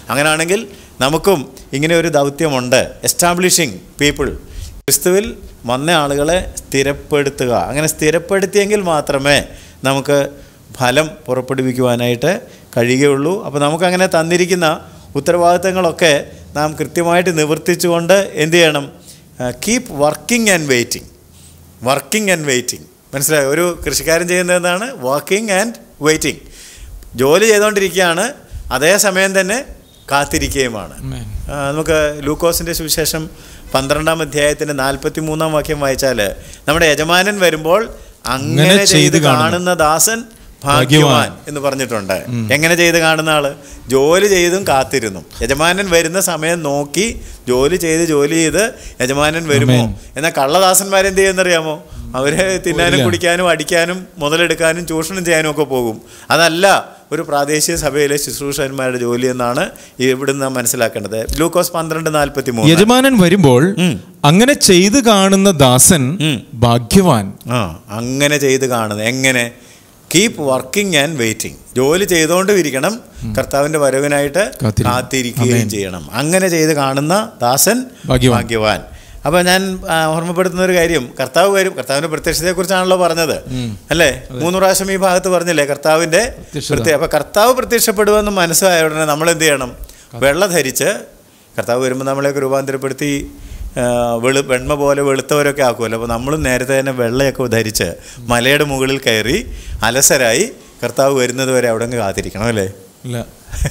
അങ്ങനെയാണെങ്കിൽ നമുക്കും ഇങ്ങനെ ഒരു ദൗത്യമുണ്ട് എസ്റ്റാബ്ലിഷിങ് പീപ്പിൾ ക്രിസ്തുവിൽ വന്ന ആളുകളെ സ്ഥിരപ്പെടുത്തുക അങ്ങനെ സ്ഥിരപ്പെടുത്തിയെങ്കിൽ മാത്രമേ നമുക്ക് ഫലം പുറപ്പെടുവിക്കുവാനായിട്ട് കഴിയുകയുള്ളൂ അപ്പോൾ നമുക്കങ്ങനെ തന്നിരിക്കുന്ന ഉത്തരവാദിത്തങ്ങളൊക്കെ നാം കൃത്യമായിട്ട് നിവർത്തിച്ചുകൊണ്ട് എന്ത് ചെയ്യണം keep working and waiting working and waiting മനസ്സിലായോ ഒരു കൃഷിക്കാരൻ ചെയ്യുന്നത് എന്താണ് വർക്കിംഗ് ആൻഡ് വെയിറ്റിംഗ് ജോലി ചെയ്തുകൊണ്ടിരിക്കുകയാണ് അതേസമയം തന്നെ കാത്തിരിക്കുകയുമാണ് ആ, നമുക്ക് ലൂക്കോസിൻ്റെ സുവിശേഷം പന്ത്രണ്ടാം അധ്യായത്തിൻ്റെ നാൽപ്പത്തി മൂന്നാം വാക്യം വായിച്ചാൽ നമ്മുടെ യജമാനൻ വരുമ്പോൾ അങ്ങനെ അങ്ങനെ ചെയ്ത് ചെയ്ത് കാണുന്ന കാണുന്ന ദാസൻ ഭാഗ്യവാൻ എന്ന് പറഞ്ഞിട്ടുണ്ട് എങ്ങനെ ചെയ്ത് കാണുന്ന ആള് ജോലി ചെയ്തും കാത്തിരുന്നു യജമാനൻ വരുന്ന സമയം നോക്കി ജോലി ചെയ്ത് ജോലി ചെയ്ത് യജമാനൻ വരുമോ എന്നാൽ കള്ളദാസന്മാരെന്ത് ചെയ്യുന്നറിയാമോ അവര് തിന്നാനും കുടിക്കാനും അടിക്കാനും മുതലെടുക്കാനും ചൂഷണം ചെയ്യാനും ഒക്കെ പോകും അതല്ല ഒരു പ്രാദേശിക സഭയിലെ ശുശ്രൂഷകന്മാരുടെ ജോലി എന്നാണ് ഇവിടുന്ന് നാം മനസ്സിലാക്കേണ്ടത് ലൂക്കോസ് പന്ത്രണ്ട് നാൽപ്പത്തി മൂന്ന് യജമാനൻ വരുമ്പോൾ അങ്ങനെ ചെയ്തു കാണുന്ന ദാസൻ ഭാഗ്യവാൻ ആ അങ്ങനെ ചെയ്ത് കാണുന്നത് എങ്ങനെ കീപ്പ് വർക്കിംഗ് ആൻഡ് വെയിറ്റിംഗ് ജോലി ചെയ്തുകൊണ്ടും ഇരിക്കണം കർത്താവിൻ്റെ വരവിനായിട്ട് കാത്തിരിക്കണം. കാത്തിരിക്കുകയും ചെയ്യണം അങ്ങനെ ചെയ്ത് കാണുന്ന ദാസൻ ഭാഗ്യവാൻ. ഭാഗ്യവാൻ അപ്പോൾ ഞാൻ ആ, ഓർമ്മപ്പെടുത്തുന്ന ഒരു കാര്യം കർത്താവ് വരും കർത്താവിൻ്റെ പ്രത്യക്ഷതയെക്കുറിച്ചാണല്ലോ പറഞ്ഞത് അല്ലേ മൂന്ന് പ്രാവശ്യം ഈ ഭാഗത്ത് പറഞ്ഞില്ലേ കർത്താവിൻ്റെ പ്രത്യക്ഷത. പ്രത്യേക അപ്പോൾ കർത്താവ് പ്രത്യക്ഷപ്പെടുമെന്ന് മനസ്സിലായ ഉടനെ നമ്മൾ എന്ത് ചെയ്യണം വെള്ള ധരിച്ച് കർത്താവ് വരുമ്പോൾ നമ്മളെയൊക്കെ രൂപാന്തരപ്പെടുത്തി ആ, വെളു വെണ്മ പോലെ വെളുത്തവരൊക്കെ ആക്കുമല്ലോ അപ്പോൾ നമ്മളും നേരത്തെ തന്നെ വെള്ളയൊക്കെ ധരിച്ച് മലയുടെ മുകളിൽ കയറി അലസരായി കർത്താവ് വരുന്നത് വരെ അവിടെ അങ്ങ് കാത്തിരിക്കണം അല്ലേ ഇല്ല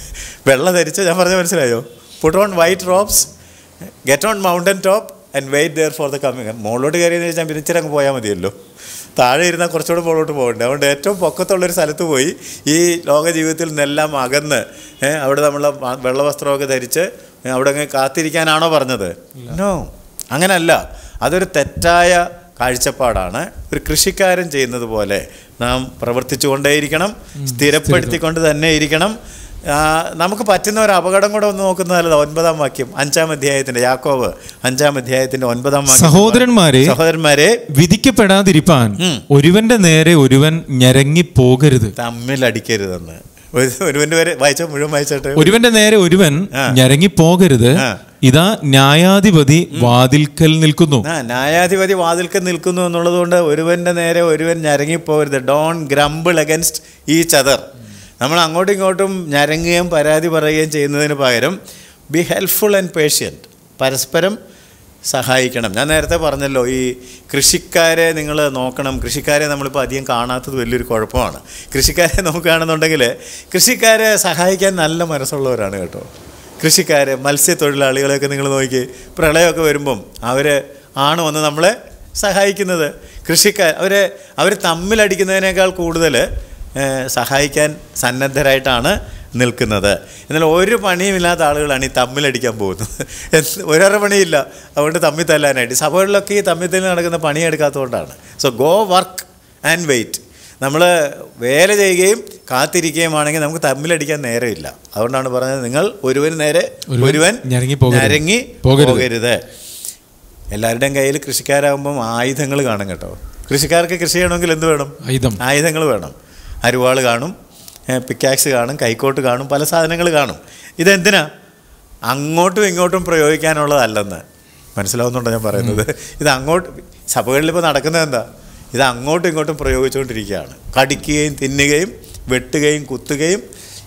വെള്ള ധരിച്ച് ഞാൻ പറഞ്ഞ മനസ്സിലായോ put on white robes get on mountain top and wait there for the coming മുകളിലോട്ട് കയറിയെന്ന് വെച്ചാൽ പിന്നെ ഇച്ചിരി അങ്ങ് പോയാൽ മതിയല്ലോ താഴെ ഇരുന്നാൽ കുറച്ചുകൂടെ മുകളിലോട്ട് പോകണ്ടേ അതുകൊണ്ട് ഏറ്റവും പൊക്കത്തുള്ളൊരു സ്ഥലത്ത് പോയി ഈ ലോക ജീവിതത്തിൽ നിന്നെല്ലാം അകന്ന് ഏ, അവിടെ നമ്മൾ വെള്ളവസ്ത്രമൊക്കെ ധരിച്ച് ഏ, അവിടെ അങ്ങ് കാത്തിരിക്കാനാണോ പറഞ്ഞത് നോ അങ്ങനല്ല അതൊരു തെറ്റായ കാഴ്ചപ്പാടാണ് ഒരു കൃഷിക്കാരൻ ചെയ്യുന്നത് പോലെ നാം പ്രവർത്തിച്ചു കൊണ്ടേയിരിക്കണം സ്ഥിരപ്പെടുത്തിക്കൊണ്ട് തന്നെ ഇരിക്കണം ആ, നമുക്ക് പറ്റുന്ന ഒരു അപകടം കൂടെ ഒന്ന് നോക്കുന്നതല്ല ഒൻപതാം വാക്യം അഞ്ചാം അധ്യായത്തിന്റെ യാക്കോവ് അഞ്ചാം അധ്യായത്തിന്റെ ഒൻപതാം വാക്യം സഹോദരന്മാരെ സഹോദരന്മാരെ വിധിക്കപ്പെടാതിരിപ്പാൻ ഒരുവന്റെ നേരെ ഒരുവൻ ഞരങ്ങി പോകരുത് തമ്മിൽ അടിക്കരുതെന്ന് ഒരു ഒരുവന്റെ പേര് വായിച്ചോ മുഴുവൻ വായിച്ചോട്ടെ ഒരുവന്റെ നേരെ ഒരുവൻ ഞരങ്ങി പോകരുത് ആ. ഇതാ ന്യായാധിപതി വാതിൽക്കൽ നിൽക്കുന്നു ആ ന്യായാധിപതി വാതിൽക്ക് നിൽക്കുന്നു എന്നുള്ളത് കൊണ്ട് ഒരുവന്റെ നേരെ ഒരുവൻ ഞരങ്ങിപ്പോകരുത് ഡോൺ ഗ്രംബിൾ അഗൻസ്റ്റ് ഈ ചതർ നമ്മൾ അങ്ങോട്ടും ഇങ്ങോട്ടും ഞരങ്ങുകയും പരാതി പറയുകയും ചെയ്യുന്നതിന് പകരം ബി ഹെൽപ്ഫുൾ ആൻഡ് പേഷ്യൻറ്റ് പരസ്പരം സഹായിക്കണം ഞാൻ നേരത്തെ പറഞ്ഞല്ലോ ഈ കൃഷിക്കാരെ നിങ്ങൾ നോക്കണം കൃഷിക്കാരെ നമ്മളിപ്പോൾ അധികം കാണാത്തത് വലിയൊരു കുഴപ്പമാണ് കൃഷിക്കാരെ നോക്കുകയാണെന്നുണ്ടെങ്കിൽ കൃഷിക്കാരെ സഹായിക്കാൻ നല്ല മനസ്സുള്ളവരാണ് കേട്ടോ കൃഷിക്കാരെ മത്സ്യത്തൊഴിലാളികളെയൊക്കെ നിങ്ങൾ നോക്കി പ്രളയമൊക്കെ വരുമ്പം അവർ ആണ് വന്ന് നമ്മളെ സഹായിക്കുന്നത് കൃഷിക്കാർ അവർ അവർ തമ്മിലടിക്കുന്നതിനേക്കാൾ കൂടുതൽ ഏഹ്, സഹായിക്കാൻ സന്നദ്ധരായിട്ടാണ് നിൽക്കുന്നത് എന്നാൽ ഒരു പണിയുമില്ലാത്ത ആളുകളാണ് ഈ തമ്മിലടിക്കാൻ പോകുന്നത് എന്ത് ഒരൊരു പണിയില്ല അതുകൊണ്ട് തമ്മിൽ തല്ലാനായിട്ട് സഭകളിലൊക്കെ ഈ തമ്മിൽ തല്ലി നടക്കുന്ന പണിയെടുക്കാത്തതുകൊണ്ടാണ് so go work and wait നമ്മൾ വേല ചെയ്യുകയും കാത്തിരിക്കുകയുമാണെങ്കിൽ നമുക്ക് തമ്മിലടിക്കാൻ നേരമില്ല അതുകൊണ്ടാണ് പറഞ്ഞത് നിങ്ങൾ ഒരുവന് നേരെ ഒരുവൻ ഒരുവൻ ഞരങ്ങി പോകരുത്. ഞരങ്ങി പോകരുത്. പോകരുത് എല്ലാവരുടെയും കയ്യിൽ കൃഷിക്കാരാകുമ്പം ആയുധങ്ങൾ കാണും കേട്ടോ കൃഷിക്കാർക്ക് കൃഷി ചെയ്യണമെങ്കിൽ എന്ത് വേണം ആയുധം ആയുധങ്ങൾ വേണം അരുവാൾ കാണും പിക്കാക്സ് കാണും കൈക്കോട്ട് കാണും പല സാധനങ്ങൾ കാണും ഇതെന്തിനാ അങ്ങോട്ടും ഇങ്ങോട്ടും പ്രയോഗിക്കാനുള്ളതല്ലെന്ന് മനസ്സിലാവുന്നുണ്ടോ ഞാൻ പറയുന്നത് ഇത് അങ്ങോട്ട് സഭകളിൽ ഇപ്പോൾ നടക്കുന്നത് എന്താ ഇത് അങ്ങോട്ടും ഇങ്ങോട്ടും പ്രയോഗിച്ചുകൊണ്ടിരിക്കുകയാണ് കടിക്കുകയും തിന്നുകയും വെട്ടുകയും കുത്തുകയും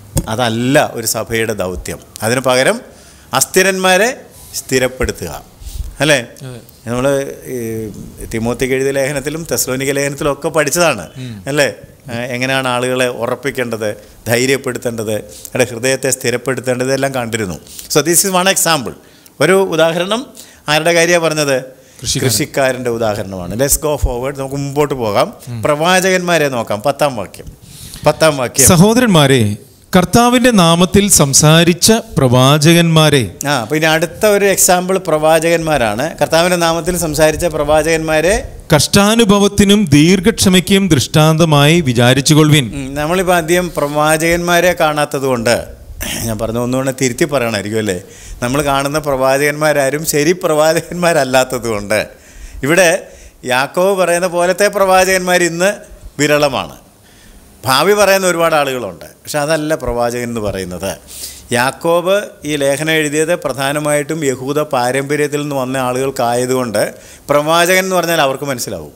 അതല്ല ഒരു സഭയുടെ ദൗത്യം അതിന് പകരം അസ്ഥിരന്മാരെ സ്ഥിരപ്പെടുത്തുക അല്ലേ നമ്മൾ തിമോത്തിക്ക് എഴുതിയ ലേഖനത്തിലും തെസ്ലോനിക ലേഖനത്തിലും ഒക്കെ പഠിച്ചതാണ് അല്ലേ ആ, എങ്ങനെയാണ് ആളുകളെ ഉറപ്പിക്കേണ്ടത് ധൈര്യപ്പെടുത്തേണ്ടത് അവരുടെ ഹൃദയത്തെ സ്ഥിരപ്പെടുത്തേണ്ടത് ഇതെല്ലാം കണ്ടിരുന്നു so this is one example ഒരു ഉദാഹരണം ആരുടെ കാര്യമാണ് പറഞ്ഞത് കൃഷിക്കാരൻ. കൃഷിക്കാരൻ്റെ ഉദാഹരണമാണ് ലെറ്റ്സ് ഗോ ഫോർവേഡ് നമുക്ക് മുമ്പോട്ട് പോകാം പ്രവാചകന്മാരെ നോക്കാം പത്താം വാക്യം പത്താം വാക്യം സഹോദരന്മാരെ കർത്താവിന്റെ നാമത്തിൽ സംസാരിച്ച പ്രവാചകന്മാരെ ആ അപ്പോൾ ഇനി അടുത്ത ഒരു എക്സാമ്പിൾ പ്രവാചകന്മാരാണ് കർത്താവിൻ്റെ നാമത്തിൽ സംസാരിച്ച പ്രവാചകന്മാരെ കഷ്ടാനുഭവത്തിനും ദീർഘക്ഷമയ്ക്കും ദൃഷ്ടാന്തമായി വിചാരിച്ചുകൊള്ളുവിൻ ഉം, നമ്മളിപ്പോൾ അധികം പ്രവാചകന്മാരെ കാണാത്തത് കൊണ്ട് ഞാൻ പറഞ്ഞു ഒന്നുകൂടെ തിരുത്തി പറയണമായിരിക്കും അല്ലേ നമ്മൾ കാണുന്ന പ്രവാചകന്മാരാരും ശരി പ്രവാചകന്മാരല്ലാത്തത് കൊണ്ട് ഇവിടെ യാക്കോവ് പറയുന്ന പോലത്തെ പ്രവാചകന്മാർ ഇന്ന് വിരളമാണ് ഭാവി പറയുന്ന ഒരുപാട് ആളുകളുണ്ട് പക്ഷെ അതല്ല പ്രവാചകൻ എന്ന് പറയുന്നത് യാക്കോബ് ഈ ലേഖനം എഴുതിയത് പ്രധാനമായിട്ടും യഹൂദ പാരമ്പര്യത്തിൽ നിന്ന് വന്ന ആളുകൾക്കായതുകൊണ്ട് പ്രവാചകൻ എന്ന് പറഞ്ഞാൽ അവർക്ക് മനസ്സിലാവും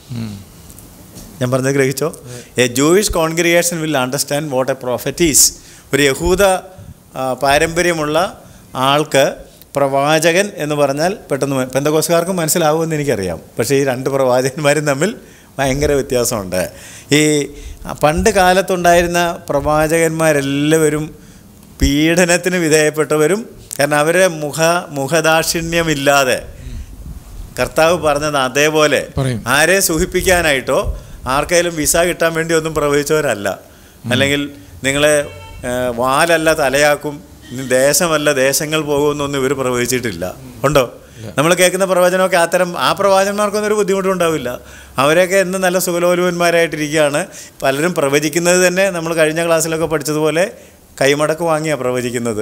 ഞാൻ പറഞ്ഞത് ഗ്രഹിച്ചോ a Jewish congregation will understand what a prophet is ഒരു യഹൂദ ആ, പാരമ്പര്യമുള്ള ആൾക്ക് പ്രവാചകൻ എന്ന് പറഞ്ഞാൽ പെട്ടെന്ന് മ- പെന്തക്കോസുകാർക്കും മനസ്സിലാവുമെന്ന് എനിക്കറിയാം പക്ഷേ ഈ രണ്ട് പ്രവാചകന്മാരും തമ്മിൽ ഭയങ്കര വ്യത്യാസമുണ്ട് ഈ പണ്ട് കാലത്തുണ്ടായിരുന്ന പ്രവാചകന്മാരെല്ലാവരും പീഡനത്തിന് വിധേയപ്പെട്ടവരും കാരണം അവരെ മുഖ മുഖദാക്ഷിണ്യമില്ലാതെ കർത്താവ് പറഞ്ഞത് അതേപോലെ പറയും. ആരെ സുഖിപ്പിക്കാനായിട്ടോ ആർക്കെങ്കിലും വിസ കിട്ടാൻ വേണ്ടി ഒന്നും പ്രവചിച്ചവരല്ല അല്ലെങ്കിൽ നിങ്ങളെ ഏ, വാലല്ല തലയാക്കും ഇനി ദേശമല്ല ദേശങ്ങൾ പോകുമെന്നൊന്നും ഇവർ പ്രവചിച്ചിട്ടില്ല ഉണ്ടോ നമ്മൾ കേൾക്കുന്ന പ്രവചനമൊക്കെ അത്തരം ആ പ്രവാചകന്മാർക്കൊന്നും ഒരു ബുദ്ധിമുട്ടും ഉണ്ടാവില്ല അവരൊക്കെ എന്ന് നല്ല സുഖലോലുവന്മാരായിട്ടിരിക്കുകയാണ് പലരും പ്രവചിക്കുന്നത് തന്നെ നമ്മൾ കഴിഞ്ഞ ക്ലാസ്സിലൊക്കെ പഠിച്ചതുപോലെ കൈമടക്ക് വാങ്ങിയാണ് പ്രവചിക്കുന്നത്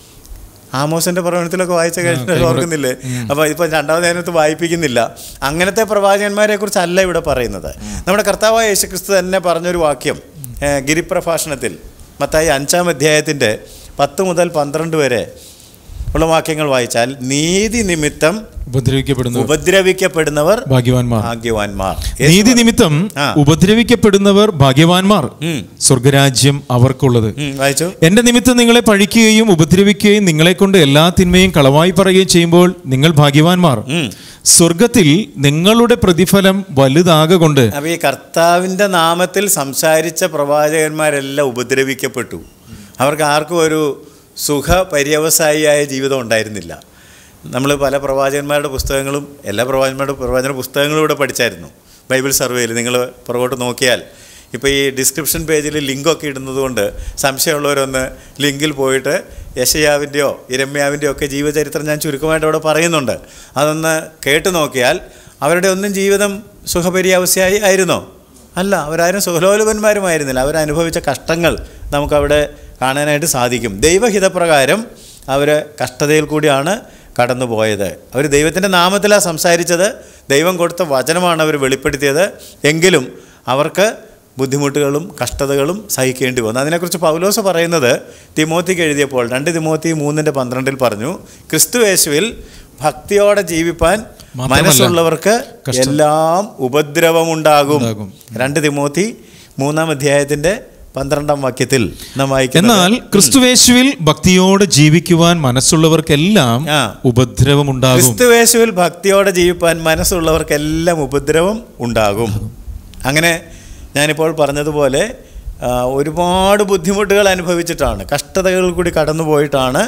ആമോസിന്റെ പ്രവചനത്തിലൊക്കെ വായിച്ച കഴിഞ്ഞിട്ട് ഓർക്കുന്നില്ലേ അപ്പോൾ ഇപ്പം രണ്ടാമത് അതിനകത്ത് വായിപ്പിക്കുന്നില്ല അങ്ങനത്തെ പ്രവാചകന്മാരെ കുറിച്ചല്ല ഇവിടെ പറയുന്നത് നമ്മുടെ കർത്താവായ യേശുക്രിസ്തു തന്നെ പറഞ്ഞൊരു വാക്യം ഏഹ്, ഗിരിപ്രഭാഷണത്തിൽ മത്തായി അഞ്ചാം അധ്യായത്തിൻ്റെ പത്ത് മുതൽ പന്ത്രണ്ട് വരെ ഉള്ള വാക്യങ്ങൾ വായിച്ചാൽ നീതി നിമിത്തം ഉപദ്രവിക്കപ്പെടുന്നവർ ഉപദ്രവിക്കപ്പെടുന്നവർ ഭാഗ്യവാന്മാർ ഭാഗ്യവാന്മാർ നീതി നിമിത്തം ആ. ഉപദ്രവിക്കപ്പെടുന്നവർ ഭാഗ്യവാന്മാർ ഉം. സ്വർഗരാജ്യം അവർക്കുള്ളത് ഉം, വായിച്ചു എന്റെ നിമിത്തം നിങ്ങളെ പഴിക്കുകയും ഉപദ്രവിക്കുകയും നിങ്ങളെ കൊണ്ട് എല്ലാ തിന്മയും കളവായി പറയുകയും ചെയ്യുമ്പോൾ നിങ്ങൾ ഭാഗ്യവാന്മാർ ഉം. സ്വർഗത്തിൽ നിങ്ങളുടെ പ്രതിഫലം വലുതാകൊണ്ട് അപ്പോൾ ഈ കർത്താവിൻ്റെ നാമത്തിൽ സംസാരിച്ച പ്രവാചകന്മാരെല്ലാം ഉപദ്രവിക്കപ്പെട്ടു അവർക്ക് ആർക്കും ഒരു സുഖ പര്യവസായിയായ ജീവിതം ഉണ്ടായിരുന്നില്ല നമ്മൾ പല പ്രവാചകന്മാരുടെ പുസ്തകങ്ങളും എല്ലാ പ്രവാചകന്മാരുടെ പ്രവാചന പുസ്തകങ്ങളും ഇവിടെ പഠിച്ചായിരുന്നു ബൈബിൾ സർവേയിൽ നിങ്ങൾ പുറകോട്ട് നോക്കിയാൽ ഇപ്പോൾ ഈ ഡിസ്ക്രിപ്ഷൻ പേജിൽ ലിങ്കൊക്കെ ഇടുന്നത് കൊണ്ട് സംശയമുള്ളവരൊന്ന് ലിങ്കിൽ പോയിട്ട് യശയാവിൻ്റെയോ ഇരമ്യാവിൻ്റെയോ ഒക്കെ ജീവചരിത്രം ഞാൻ ചുരുക്കമായിട്ട് അവിടെ പറയുന്നുണ്ട് അതൊന്ന് കേട്ട് നോക്കിയാൽ അവരുടെ ഒന്നും ജീവിതം സുഖപര്യാവസ്ഥയായി ആയിരുന്നോ അല്ല അവരാരും സുഖലോലുപന്മാരുമായിരുന്നില്ല അവരനുഭവിച്ച കഷ്ടങ്ങൾ നമുക്കവിടെ കാണാനായിട്ട് സാധിക്കും ദൈവഹിതപ്രകാരം അവർ കഷ്ടതയിൽ കൂടിയാണ് കടന്നുപോയത് അവർ ദൈവത്തിൻ്റെ നാമത്തിലാണ് സംസാരിച്ചത് ദൈവം കൊടുത്ത വചനമാണ് അവർ വെളിപ്പെടുത്തിയത് എങ്കിലും അവർക്ക് ബുദ്ധിമുട്ടുകളും കഷ്ടതകളും സഹിക്കേണ്ടി വന്നു അതിനെക്കുറിച്ച് പൗലോസ് പറയുന്നത് തിമോത്തിക്ക് എഴുതിയപ്പോൾ രണ്ട് തിമോത്തി മൂന്നിൻ്റെ പന്ത്രണ്ടിൽ പറഞ്ഞു ക്രിസ്തു യേശുവിൽ ഭക്തിയോടെ ജീവിപ്പാൻ മാത്രമല്ല, മനസ്സുള്ളവർക്ക് കഷ്ടം. എല്ലാം ഉപദ്രവമുണ്ടാകും ഉണ്ടാകും. രണ്ട് തിമോത്തി മൂന്നാം അധ്യായത്തിന്റെ പന്ത്രണ്ടാം വാക്യത്തിൽ നാം വായിക്കുന്നത് എന്നാൽ ക്രിസ്തുവേശുവിൽ ഭക്തിയോടെ ജീവിക്കുവാൻ മനസ്സുള്ളവർക്കെല്ലാം ആ. ഉപദ്രവമുണ്ടാകും ക്രിസ്തുവേശുവിൽ ഭക്തിയോടെ ജീവിപ്പാൻ മനസ്സുള്ളവർക്കെല്ലാം ഉപദ്രവം ഉണ്ടാകും അങ്ങനെ ഞാനിപ്പോൾ പറഞ്ഞതുപോലെ ആ, ഒരുപാട് ബുദ്ധിമുട്ടുകൾ അനുഭവിച്ചിട്ടാണ് കഷ്ടതകൾ കൂടി കടന്നുപോയിട്ടാണ്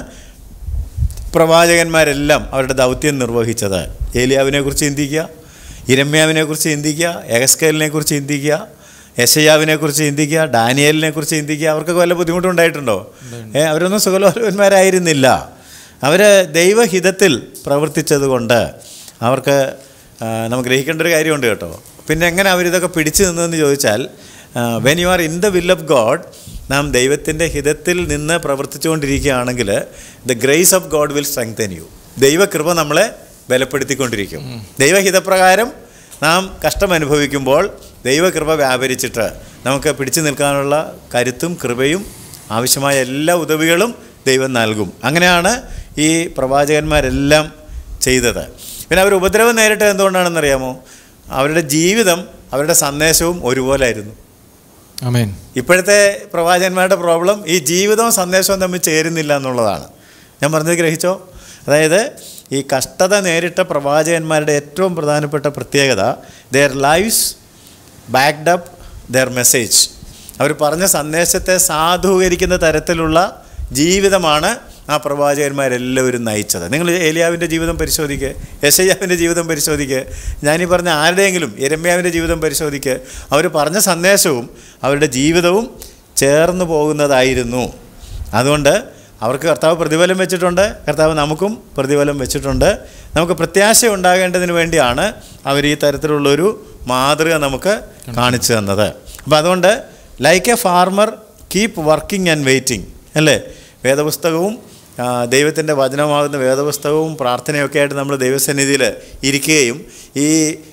പ്രവാചകന്മാരെല്ലാം അവരുടെ ദൗത്യം നിർവഹിച്ചത് ഏലിയാവിനെ കുറിച്ച് ചിന്തിക്കുക ഇരമ്യാവിനെ കുറിച്ച് ചിന്തിക്കുക എഗസ്കേലിനെ കുറിച്ച് ചിന്തിക്കുക യശയാവിനെ കുറിച്ച് ചിന്തിക്കുക ഡാനിയലിനെ കുറിച്ച് ചിന്തിക്കുക അവർക്കൊക്കെ വല്ല ബുദ്ധിമുട്ടുണ്ടായിട്ടുണ്ടോ ഏ അവരൊന്നും സുഖലോലന്മാരായിരുന്നില്ല അവർ ദൈവഹിതത്തിൽ പ്രവർത്തിച്ചതുകൊണ്ട് അവർക്ക് ആ, നമുക്ക് ഗ്രഹിക്കേണ്ട ഒരു കാര്യമുണ്ട് കേട്ടോ പിന്നെ എങ്ങനെ അവരിതൊക്കെ പിടിച്ചു നിന്നതെന്ന് ചോദിച്ചാൽ when you are in the will of God നാം ദൈവത്തിൻ്റെ ഹിതത്തിൽ നിന്ന് പ്രവർത്തിച്ചുകൊണ്ടിരിക്കുകയാണെങ്കിൽ the grace of God will strengthen you ദൈവകൃപ നമ്മളെ ബലപ്പെടുത്തിക്കൊണ്ടിരിക്കും ദൈവഹിതപ്രകാരം നാം കഷ്ടം അനുഭവിക്കുമ്പോൾ ദൈവകൃപ വ്യാപരിച്ചിട്ട് നമുക്ക് പിടിച്ചു നിൽക്കാനുള്ള കരുത്തും കൃപയും ആവശ്യമായ എല്ലാ ഉദവികളും ദൈവം നൽകും അങ്ങനെയാണ് ഈ പ്രവാചകന്മാരെല്ലാം ചെയ്തത് പിന്നെ അവർ ഉപദ്രവം നേരിട്ടത് എന്തുകൊണ്ടാണെന്നറിയാമോ അവരുടെ ജീവിതം അവരുടെ സന്ദേശവും ഒരുപോലായിരുന്നു അമേൻ ഇപ്പോഴത്തെ പ്രവാചകന്മാരുടെ പ്രോബ്ലം ഈ ജീവിതവും സന്ദേശവും തമ്മിൽ ചേരുന്നില്ല എന്നുള്ളതാണ് ഞാൻ പറഞ്ഞത് ഗ്രഹിച്ചോ അതായത് ഈ കഷ്ടത നേരിട്ട പ്രവാചകന്മാരുടെ ഏറ്റവും പ്രധാനപ്പെട്ട പ്രത്യേകത their lives backed up their message അവർ പറഞ്ഞ സന്ദേശത്തെ സാധൂകരിക്കുന്ന തരത്തിലുള്ള ജീവിതമാണ് ആ പ്രവാചകന്മാരെല്ലാവരും നയിച്ചത് നിങ്ങൾ ഏലിയാവിൻ്റെ ജീവിതം പരിശോധിക്കുക യശയ്യാവിൻ്റെ ജീവിതം പരിശോധിക്കുക ഞാനീ പറഞ്ഞ ആരുടെയെങ്കിലും എരമ്യാവിൻ്റെ ജീവിതം പരിശോധിക്കുക അവർ പറഞ്ഞ സന്ദേശവും അവരുടെ ജീവിതവും ചേർന്ന് പോകുന്നതായിരുന്നു അതുകൊണ്ട് അവർക്ക് കർത്താവ് പ്രതിഫലം വെച്ചിട്ടുണ്ട് കർത്താവ് നമുക്കും പ്രതിഫലം വെച്ചിട്ടുണ്ട് നമുക്ക് പ്രത്യാശ ഉണ്ടാകേണ്ടതിന് വേണ്ടിയാണ് അവർ ഈ തരത്തിലുള്ളൊരു മാതൃക നമുക്ക് കാണിച്ചു തന്നത് അപ്പോൾ അതുകൊണ്ട് like a farmer keep working and waiting അല്ലേ വേദപുസ്തകവും ആ, ദൈവത്തിൻ്റെ വചനമാകുന്ന വേദപുസ്തകവും പ്രാർത്ഥനയൊക്കെ ആയിട്ട് നമ്മൾ ദൈവസന്നിധിയിൽ ഇരിക്കുകയും ഈ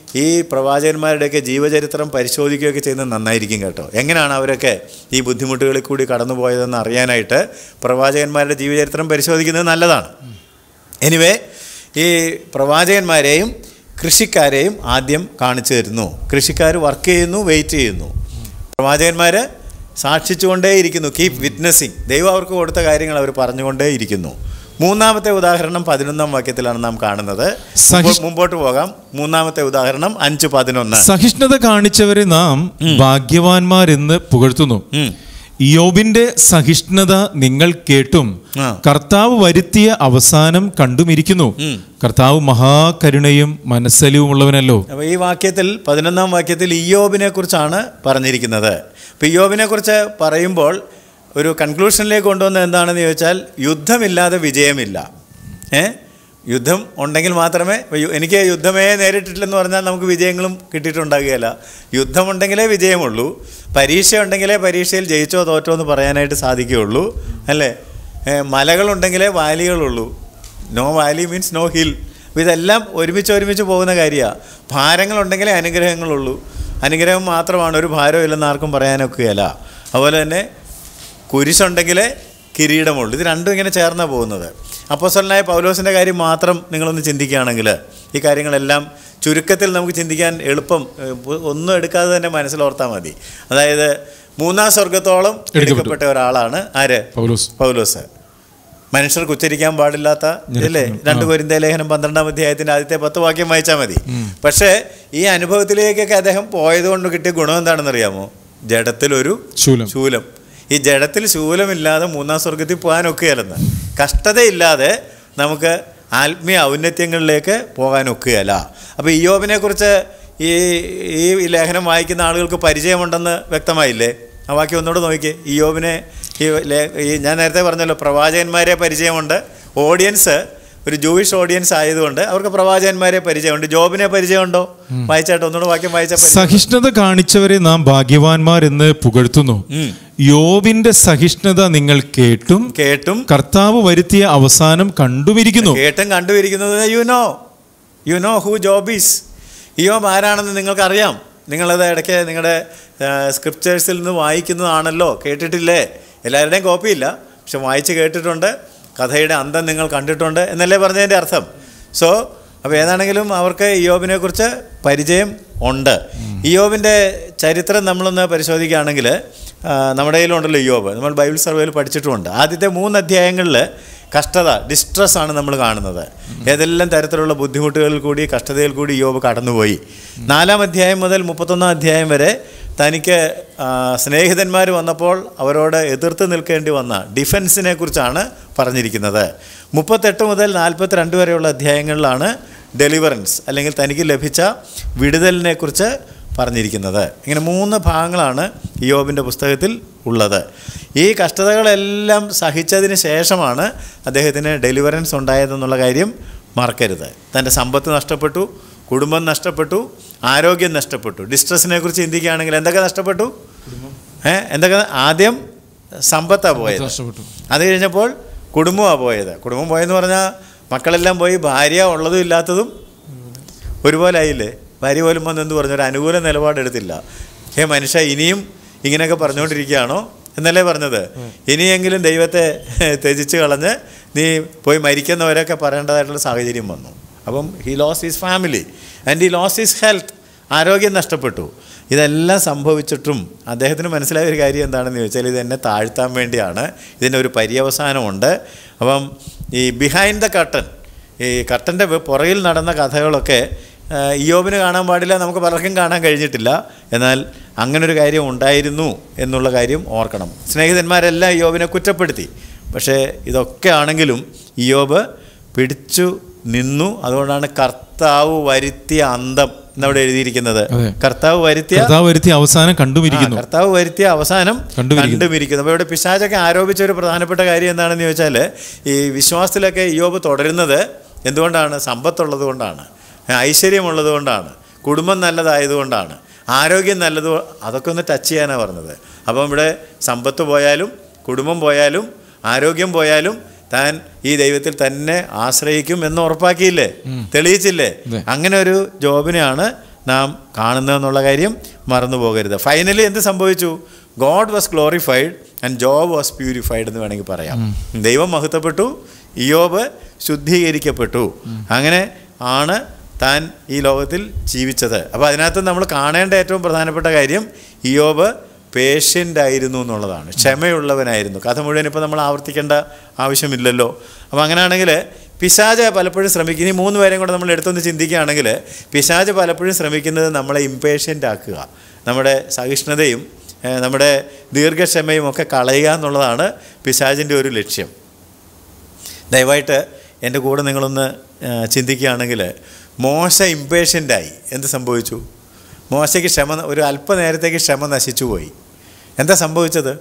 ഈ പ്രവാചകന്മാരുടെയൊക്കെ ജീവചരിത്രം പരിശോധിക്കുകയൊക്കെ ചെയ്യുന്നത് നന്നായിരിക്കും കേട്ടോ എങ്ങനെയാണ് അവരൊക്കെ ഈ ബുദ്ധിമുട്ടുകളിൽ കൂടി കടന്നുപോയതെന്ന് അറിയാനായിട്ട് പ്രവാചകന്മാരുടെ ജീവചരിത്രം പരിശോധിക്കുന്നത് നല്ലതാണ് എനിവേ ഈ പ്രവാചകന്മാരെയും കൃഷിക്കാരെയും ആദ്യം കാണിച്ചു തരുന്നു കൃഷിക്കാർ വർക്ക് ചെയ്യുന്നു വെയിറ്റ് ചെയ്യുന്നു പ്രവാചകന്മാർ സാക്ഷിച്ചുകൊണ്ടേയിരിക്കുന്നു കീപ് വിറ്റ്നസിങ് ദൈവം അവർക്ക് കൊടുത്ത കാര്യങ്ങൾ അവർ പറഞ്ഞുകൊണ്ടേയിരിക്കുന്നു മൂന്നാമത്തെ ഉദാഹരണം പതിനൊന്നാം വാക്യത്തിലാണ് നാം കാണുന്നത് സഹിഷ്- മുമ്പോട്ട് പോകാം മൂന്നാമത്തെ ഉദാഹരണം അഞ്ച് പതിനൊന്ന് സഹിഷ്ണുത കാണിച്ചവരെ നാം ഭാഗ്യവാന്മാരെന്ന് പുകഴ്ത്തുന്നു ഉം. യോബിന്റെ സഹിഷ്ണുത നിങ്ങൾ കേട്ടും ആ. കർത്താവ് വരുത്തിയ അവസാനം കണ്ടുമിരിക്കുന്നു ഉം. കർത്താവ് മഹാകരുണയും മനസ്സലിവുമുള്ളവനല്ലോ അപ്പോൾ ഈ വാക്യത്തിൽ പതിനൊന്നാം വാക്യത്തിൽ ഇയോബിനെ കുറിച്ചാണ് പറഞ്ഞിരിക്കുന്നത് അപ്പോൾ ഇയോബിനെ കുറിച്ച് പറയുമ്പോൾ ഒരു കൺക്ലൂഷനിലേക്ക് കൊണ്ടുവന്നത് എന്താണെന്ന് ചോദിച്ചാൽ യുദ്ധമില്ലാതെ വിജയമില്ല ഏ യുദ്ധം ഉണ്ടെങ്കിൽ മാത്രമേ ഇപ്പൊ യു- എനിക്ക് യുദ്ധമേ നേരിട്ടിട്ടില്ലെന്ന് പറഞ്ഞാൽ നമുക്ക് വിജയങ്ങളും കിട്ടിയിട്ടുണ്ടാകുകയില്ല യുദ്ധമുണ്ടെങ്കിലേ വിജയമുള്ളൂ പരീക്ഷ ഉണ്ടെങ്കിലേ പരീക്ഷയിൽ ജയിച്ചോ തോറ്റോ എന്ന് പറയാനായിട്ട് സാധിക്കുകയുള്ളൂ അല്ലേ ഏ, മലകളുണ്ടെങ്കിലേ വാലികളുള്ളൂ no valley means no hill അപ്പോൾ ഇതെല്ലാം ഒരുമിച്ച് ഒരുമിച്ച് പോകുന്ന കാര്യമാണ് ഭാരങ്ങളുണ്ടെങ്കിലേ അനുഗ്രഹങ്ങളുള്ളൂ അനുഗ്രഹം മാത്രമാണ് ഒരു ഭാരവും ഇല്ലെന്ന് ആർക്കും പറയാനൊക്കുകയല്ല അതുപോലെ തന്നെ കുരിശുണ്ടെങ്കിലേ കിരീടമുള്ളൂ ഇത് രണ്ടും ഇങ്ങനെ ചേർന്നാണ് പോകുന്നത് അപ്പോസ്വലനായ പൗലോസിൻ്റെ കാര്യം മാത്രം നിങ്ങളൊന്ന് ചിന്തിക്കുകയാണെങ്കിൽ ഈ കാര്യങ്ങളെല്ലാം ചുരുക്കത്തിൽ നമുക്ക് ചിന്തിക്കാൻ എളുപ്പം ഏഹ്, ഒന്നും എടുക്കാതെ തന്നെ മനസ്സിലോർത്താൽ മതി അതായത് മൂന്നാം സ്വർഗത്തോളം എടുക്കപ്പെട്ട ഒരാളാണ് ആര് പൗലോസ് പൗലോസ് മനുഷ്യർക്ക് ഉച്ചരിക്കാൻ പാടില്ലാത്ത അല്ലേ രണ്ട് കോരിന്ത ലേഖനം പന്ത്രണ്ടാം അധ്യായത്തിന്റെ ആദ്യത്തെ പത്ത് വാക്യം വായിച്ചാൽ മതി പക്ഷേ ഈ അനുഭവത്തിലേക്കൊക്കെ അദ്ദേഹം പോയതുകൊണ്ട് കിട്ടിയ ഗുണം എന്താണെന്ന് അറിയാമോ ജഡത്തിലൊരു ശൂലം ശൂലം ഈ ജഡത്തിൽ ശൂലമില്ലാതെ മൂന്നാം സ്വർഗത്തിൽ പോകാനൊക്കുകയല്ലെന്ന് കഷ്ടതയില്ലാതെ നമുക്ക് ആത്മീയ ഔന്നത്യങ്ങളിലേക്ക് പോകാൻ ഒക്കുകയല്ല അപ്പോൾ ഇയോബിനെ കുറിച്ച് ഈ ഈ ലേഖനം വായിക്കുന്ന ആളുകൾക്ക് പരിചയമുണ്ടെന്ന് വ്യക്തമായില്ലേ ആ വാക്യം ഒന്നുകൂടെ നോക്കിയേ ഇയോബിനെ ഈ ലേ- ഈ ഞാൻ നേരത്തെ പറഞ്ഞല്ലോ പ്രവാചകന്മാരെ പരിചയമുണ്ട് ഓഡിയൻസ് ഒരു ജൂയിഷ് ഓഡിയൻസ് ആയതുകൊണ്ട് അവർക്ക് പ്രവാചകന്മാരെ പരിചയമുണ്ട് ജോബിനെ പരിചയമുണ്ടോ വായിച്ചാട്ടോ ഒന്നുകൂടെ വാക്യം വായിച്ചാൽ സഹിഷ്ണുത കാണിച്ചവരെ നാം ഭാഗ്യവാന്മാരെന്ന് പുകഴ്ത്തുന്നു ഉം. യോബിന്റെ സഹിഷ്ണുത നിങ്ങൾ കേട്ടും കേട്ടും കർത്താവ് വരുത്തിയ അവസാനം കണ്ടുമിരിക്കുന്നു കേട്ടും കണ്ടുപിരിക്കുന്നത് you know you know who Job is യോബ് ആരാണെന്ന് നിങ്ങൾക്കറിയാം നിങ്ങളത് ഇടയ്ക്ക് നിങ്ങളുടെ സ്ക്രിപ്റ്റേഴ്സിൽ നിന്ന് വായിക്കുന്നതാണല്ലോ കേട്ടിട്ടില്ലേ എല്ലാവരുടെയും കോപ്പിയില്ല പക്ഷെ വായിച്ച് കേട്ടിട്ടുണ്ട് കഥയുടെ അന്തം നിങ്ങൾ കണ്ടിട്ടുണ്ട് എന്നല്ലേ പറഞ്ഞതിൻ്റെ അർത്ഥം സോ അപ്പോൾ ഏതാണെങ്കിലും അവർക്ക് ഇയോബിനെ കുറിച്ച് പരിചയം ഉണ്ട് ഇയോബിൻ്റെ ചരിത്രം നമ്മളൊന്ന് പരിശോധിക്കുകയാണെങ്കിൽ ആ, നമ്മുടെ കയ്യിലുണ്ടല്ലോ ഇയോബ് നമ്മൾ ബൈബിൾ സർവേയിൽ പഠിച്ചിട്ടുമുണ്ട് ആദ്യത്തെ മൂന്ന് അധ്യായങ്ങളിൽ കഷ്ടത ഡിസ്ട്രസ് ആണ് നമ്മൾ കാണുന്നത് ഏതെല്ലാം തരത്തിലുള്ള ബുദ്ധിമുട്ടുകളിൽ കൂടി കഷ്ടതയിൽ കൂടി യോബ് കടന്നുപോയി നാലാം അധ്യായം മുതൽ മുപ്പത്തൊന്നാം അധ്യായം വരെ തനിക്ക് സ്നേഹിതന്മാർ വന്നപ്പോൾ അവരോട് എതിർത്ത് നിൽക്കേണ്ടി വന്ന ഡിഫൻസിനെ കുറിച്ചാണ് പറഞ്ഞിരിക്കുന്നത് മുപ്പത്തെട്ട് മുതൽ നാൽപ്പത്തിരണ്ട് വരെയുള്ള അധ്യായങ്ങളിലാണ് ഡെലിവറൻസ് അല്ലെങ്കിൽ തനിക്ക് ലഭിച്ച വിടുതലിനെ കുറിച്ച് പറഞ്ഞിരിക്കുന്നത് ഇങ്ങനെ മൂന്ന് ഭാഗങ്ങളാണ് യോബിൻ്റെ പുസ്തകത്തിൽ ഉള്ളത് ഈ കഷ്ടതകളെല്ലാം സഹിച്ചതിന് ശേഷമാണ് അദ്ദേഹത്തിന് ഡെലിവറൻസ് ഉണ്ടായതെന്നുള്ള കാര്യം മറക്കരുത് തൻ്റെ സമ്പത്ത് നഷ്ടപ്പെട്ടു കുടുംബം നഷ്ടപ്പെട്ടു ആരോഗ്യം നഷ്ടപ്പെട്ടു ഡിസ്ട്രസിനെ കുറിച്ച് ചിന്തിക്കുകയാണെങ്കിൽ എന്തൊക്കെ നഷ്ടപ്പെട്ടു ഏ എന്തൊക്കെ ആദ്യം സമ്പത്താണ് പോയത് നഷ്ടപ്പെട്ടു അത് കഴിഞ്ഞപ്പോൾ കുടുംബമാണ് പോയത് കുടുംബം പോയെന്ന് പറഞ്ഞാൽ മക്കളെല്ലാം പോയി ഭാര്യ ഉള്ളതും ഇല്ലാത്തതും ഒരുപോലെ ആയില്ലേ ഭാര്യ പോലും വന്ന് എന്ത് പറഞ്ഞു ഒരു അനുകൂല നിലപാടെടുത്തില്ല ഹേ മനുഷ്യ ഇനിയും ഇങ്ങനെയൊക്കെ പറഞ്ഞുകൊണ്ടിരിക്കുകയാണോ എന്നല്ലേ പറഞ്ഞത് ഇനിയെങ്കിലും ദൈവത്തെ ത്യജിച്ച് കളഞ്ഞ് നീ പോയി മരിക്കുന്നവരൊക്കെ പറയേണ്ടതായിട്ടുള്ള സാഹചര്യം വന്നു അപ്പം he lost his family and he lost his health ആരോഗ്യം നഷ്ടപ്പെട്ടു ഇതെല്ലാം സംഭവിച്ചിട്ടും അദ്ദേഹത്തിന് മനസ്സിലായ ഒരു കാര്യം എന്താണെന്ന് ചോദിച്ചാൽ ഇത് എന്നെ താഴ്ത്താൻ വേണ്ടിയാണ് ഇതിൻ്റെ ഒരു പര്യവസാനമുണ്ട് അപ്പം ഈ ബിഹൈൻഡ് ദ കർട്ടൻ ഈ കർട്ടൻ്റെ പുറകിൽ നടന്ന കഥകളൊക്കെ ആ, ഇയോബിന് കാണാൻ പാടില്ല നമുക്ക് പലർക്കും കാണാൻ കഴിഞ്ഞിട്ടില്ല എന്നാൽ അങ്ങനൊരു കാര്യം ഉണ്ടായിരുന്നു എന്നുള്ള കാര്യം ഓർക്കണം സ്നേഹിതന്മാരെല്ലാം ഇയോബിനെ കുറ്റപ്പെടുത്തി പക്ഷേ ഇതൊക്കെ ആണെങ്കിലും ഇയോബ് പിടിച്ചു നിന്നു അതുകൊണ്ടാണ് കർത്താവ് വരുത്തിയ അന്തം എന്നവിടെ എഴുതിയിരിക്കുന്നത് അതെ. കർത്താവ് വരുത്തിയ കർത്താവ് വരുത്തിയ അവസാനം കണ്ടുമിരിക്കുന്നു ആ, കർത്താവ് വരുത്തിയ അവസാനം കണ്ടുമിരിക്കുന്നു. കണ്ടുമിരിക്കുന്നു അപ്പോൾ ഇവിടെ പിശാചൊക്കെ ആരോപിച്ച ഒരു പ്രധാനപ്പെട്ട കാര്യം എന്താണെന്ന് ചോദിച്ചാൽ ഈ വിശ്വാസത്തിലൊക്കെ യോബ് തുടരുന്നത് എന്തുകൊണ്ടാണ് സമ്പത്തുള്ളത് കൊണ്ടാണ് ഐശ്വര്യമുള്ളത് കൊണ്ടാണ് കുടുംബം നല്ലതായതുകൊണ്ടാണ് ആരോഗ്യം നല്ലത് അതൊക്കെ ഒന്ന് ടച്ച് ചെയ്യാനാണ് പറഞ്ഞത് അപ്പം ഇവിടെ സമ്പത്ത് പോയാലും കുടുംബം പോയാലും ആരോഗ്യം പോയാലും താൻ ഈ ദൈവത്തിൽ തന്നെ ആശ്രയിക്കും എന്ന് ഉറപ്പാക്കിയില്ലേ തെളിയിച്ചില്ലേ അതെ. അങ്ങനെ ഒരു ജോബിനെയാണ് നാം കാണുന്നതെന്നുള്ള കാര്യം മറന്നു പോകരുത് ഫൈനലി എന്ത് സംഭവിച്ചു God was glorified and Job was purified എന്ന് വേണമെങ്കിൽ പറയാം ദൈവം മഹത്വപ്പെട്ടു ഇയോബ് ശുദ്ധീകരിക്കപ്പെട്ടു അങ്ങനെ ആണ് താൻ ഈ ലോകത്തിൽ ജീവിച്ചത് അപ്പോൾ അതിനകത്ത് നമ്മൾ കാണേണ്ട ഏറ്റവും പ്രധാനപ്പെട്ട കാര്യം ഇയോബ് പേഷ്യൻ്റ് ആയിരുന്നു എന്നുള്ളതാണ് ക്ഷമയുള്ളവനായിരുന്നു കഥ മുഴുവൻ ഇപ്പോൾ നമ്മൾ ആവർത്തിക്കേണ്ട ആവശ്യമില്ലല്ലോ അപ്പോൾ അങ്ങനെയാണെങ്കിൽ പിശാജ് പലപ്പോഴും ശ്രമിക്കും ഇനി മൂന്ന് പേരെയും കൂടെ നമ്മൾ എടുത്തൊന്ന് ചിന്തിക്കുകയാണെങ്കിൽ പിശാജ് പലപ്പോഴും ശ്രമിക്കുന്നത് നമ്മളെ ഇമ്പേഷ്യൻ്റ് ആക്കുക നമ്മുടെ സഹിഷ്ണുതയും ഏഹ്, നമ്മുടെ ദീർഘക്ഷമയും ഒക്കെ കളയുക എന്നുള്ളതാണ് പിശാജിൻ്റെ ഒരു ലക്ഷ്യം ദയവായിട്ട് എൻ്റെ കൂടെ നിങ്ങളൊന്ന് ആ, ചിന്തിക്കുകയാണെങ്കിൽ മോശ ഇമ്പേഷ്യൻ്റായി എന്ത് സംഭവിച്ചു മോശയ്ക്ക് ക്ഷമ ഒരു അല്പനേരത്തേക്ക് ക്ഷമ നശിച്ചു പോയി എന്താ സംഭവിച്ചത്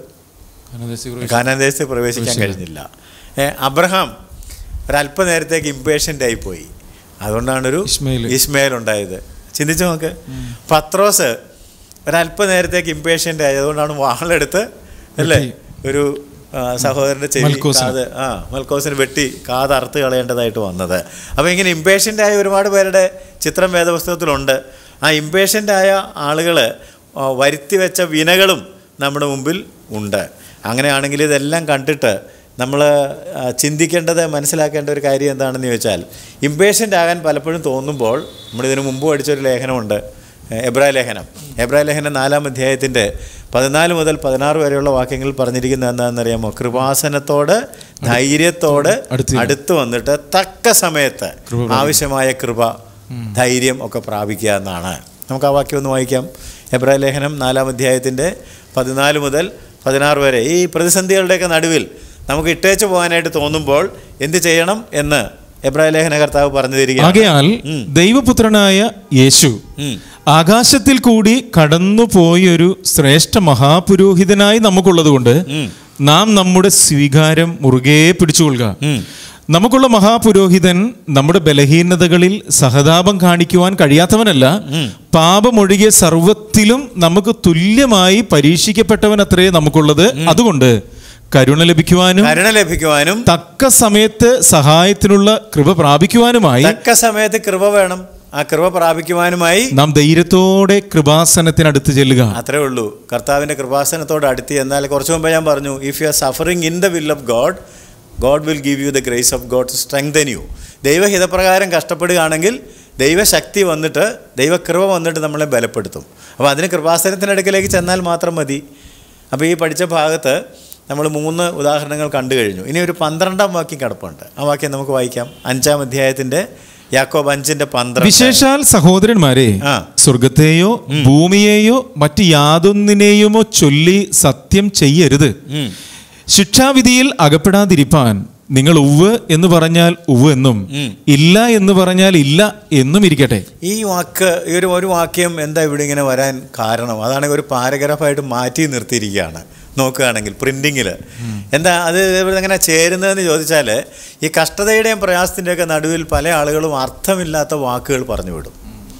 കാനാദേശത്ത് പ്രവേശിക്കാൻ കഴിഞ്ഞില്ല ഏ, അബ്രഹാം ഒരല്പനേരത്തേക്ക് ഇമ്പേഷ്യൻ്റ് ആയി പോയി അതുകൊണ്ടാണൊരു ഇസ്മായിൽ. ഇസ്മയിൽ ഉണ്ടായത് ചിന്തിച്ചു നോക്ക് പത്രോസ് ഒരല്പനേരത്തേക്ക് ഇമ്പേഷ്യൻ്റ് ആയി അതുകൊണ്ടാണ് വാളെടുത്ത് അല്ലേ വെട്ടി. ഒരു ആ, സഹോദരൻ്റെ ചെവി മൽക്കോസിന്. കാത് ആ മൽക്കോസിന് വെട്ടി കാത് അറുത്ത് കളയേണ്ടതായിട്ട് വന്നത് അപ്പോൾ ഇങ്ങനെ ഇമ്പേഷ്യൻ്റ് ആയ ഒരുപാട് പേരുടെ ചിത്രം വേദപുസ്തകത്തിലുണ്ട് ആ ഇമ്പേഷ്യൻ്റ് ആയ ആളുകൾ വരുത്തി വെച്ച വിനകളും നമ്മുടെ മുമ്പിൽ ഉണ്ട് അങ്ങനെയാണെങ്കിൽ ഇതെല്ലാം കണ്ടിട്ട് നമ്മൾ ചിന്തിക്കേണ്ടത് മനസ്സിലാക്കേണ്ട ഒരു കാര്യം എന്താണെന്ന് ചോദിച്ചാൽ ഇമ്പേഷ്യൻ്റ് ആകാൻ പലപ്പോഴും തോന്നുമ്പോൾ നമ്മളിതിനു മുമ്പ് പഠിച്ചൊരു ലേഖനമുണ്ട് എബ്രായ ലേഖനം എബ്രായ ലേഖനം നാലാം അധ്യായത്തിൻ്റെ പതിനാല് മുതൽ പതിനാറ് വരെയുള്ള വാക്യങ്ങളിൽ പറഞ്ഞിരിക്കുന്നത് എന്താണെന്നറിയാമോ കൃപാസനത്തോട് ധൈര്യത്തോട് അടുത്ത് അടുത്ത് വന്നിട്ട് തക്ക സമയത്ത് കൃപ ആവശ്യമായ കൃപ ധൈര്യം ഒക്കെ പ്രാപിക്കുക എന്നാണ് നമുക്ക് ആ വാക്യം ഒന്ന് വായിക്കാം എബ്രായ ലേഖനം നാലാം അധ്യായത്തിൻ്റെ പതിനാല് മുതൽ പതിനാറ് വരെ ഈ പ്രതിസന്ധികളുടെയൊക്കെ നടുവിൽ നമുക്ക് ഇട്ടേച്ച് പോകാനായിട്ട് തോന്നുമ്പോൾ എന്ത് ചെയ്യണം എന്ന് എബ്രായ ലേഖന കർത്താവ് പറഞ്ഞു തരിക ആകയാൽ ഉം. ദൈവപുത്രനായ യേശു ആകാശത്തിൽ കൂടി കടന്നുപോയൊരു ശ്രേഷ്ഠ മഹാപുരോഹിതനായി നമുക്കുള്ളതുകൊണ്ട് നാം നമ്മുടെ സ്വീകാരം മുറുകെ പിടിച്ചുകൊള്ളുക നമുക്കുള്ള മഹാപുരോഹിതൻ നമ്മുടെ ബലഹീനതകളിൽ സഹതാപം കാണിക്കുവാൻ കഴിയാത്തവനല്ല പാപമൊഴികെ സർവത്തിലും നമുക്ക് തുല്യമായി പരീക്ഷിക്കപ്പെട്ടവനത്രേ നമുക്കുള്ളത് അതുകൊണ്ട് കരുണ ലഭിക്കുവാനും കരുണ ലഭിക്കുവാനും തക്ക സമയത്ത് സഹായത്തിനുള്ള കൃപ പ്രാപിക്കുവാനുമായി തക്ക സമയത്ത് കൃപ വേണം ആ കൃപ പ്രാപിക്കുവാനുമായി നാം ധൈര്യത്തോടെ കൃപാസനത്തിനടുത്ത് ചെല്ലുക അത്രേ ഉള്ളൂ കർത്താവിൻ്റെ കൃപാസനത്തോട് അടുത്ത് എന്നാൽ കുറച്ച് മുമ്പ് ഞാൻ പറഞ്ഞു if you are suffering in the will of God God will give you the grace of God to strengthen you ദൈവഹിതപ്രകാരം കഷ്ടപ്പെടുകയാണെങ്കിൽ ദൈവശക്തി വന്നിട്ട് ദൈവകൃപ വന്നിട്ട് നമ്മളെ ബലപ്പെടുത്തും അപ്പോൾ അതിന് കൃപാസനത്തിനടുക്കലേക്ക് ചെന്നാൽ മാത്രം മതി അപ്പോൾ ഈ പഠിച്ച ഭാഗത്ത് നമ്മൾ മൂന്ന് ഉദാഹരണങ്ങൾ കണ്ടു കഴിഞ്ഞു ഇനി ഒരു പന്ത്രണ്ടാം വാക്യം കിടപ്പുണ്ട് ആ വാക്യം നമുക്ക് വായിക്കാം അഞ്ചാം അധ്യായത്തിൻ്റെ യാക്കോബ് അഞ്ചിൻ്റെ പന്ത്രണ്ട് വിശേഷാൽ സഹോദരന്മാരെ ആ. സ്വർഗത്തെയോ ഭൂമിയെയോ മറ്റ് യാതൊന്നിനെയുമോ ചൊല്ലി സത്യം ചെയ്യരുത് ഉം. ശിക്ഷാവിധിയിൽ അകപ്പെടാതിരിപ്പാൻ നിങ്ങൾ ഉവ് എന്ന് പറഞ്ഞാൽ ഉവ് എന്നും ഉം. ഇല്ല എന്ന് പറഞ്ഞാൽ ഇല്ല എന്നും ഇരിക്കട്ടെ ഈ വാക്ക് ഈ ഒരു ഒരു വാക്യം എന്താ ഇവിടെ ഇങ്ങനെ വരാൻ കാരണം അതാണെങ്കിൽ ഒരു പാരഗ്രാഫായിട്ട് മാറ്റി നിർത്തിയിരിക്കുകയാണ് നോക്കുകയാണെങ്കിൽ പ്രിൻറ്റിങ്ങിൽ എന്താ അത് എങ്ങനെ ചേരുന്നതെന്ന് ചോദിച്ചാൽ ഈ കഷ്ടതയുടെയും പ്രയാസത്തിൻ്റെയൊക്കെ നടുവിൽ പല ആളുകളും അർത്ഥമില്ലാത്ത വാക്കുകൾ പറഞ്ഞു വിടും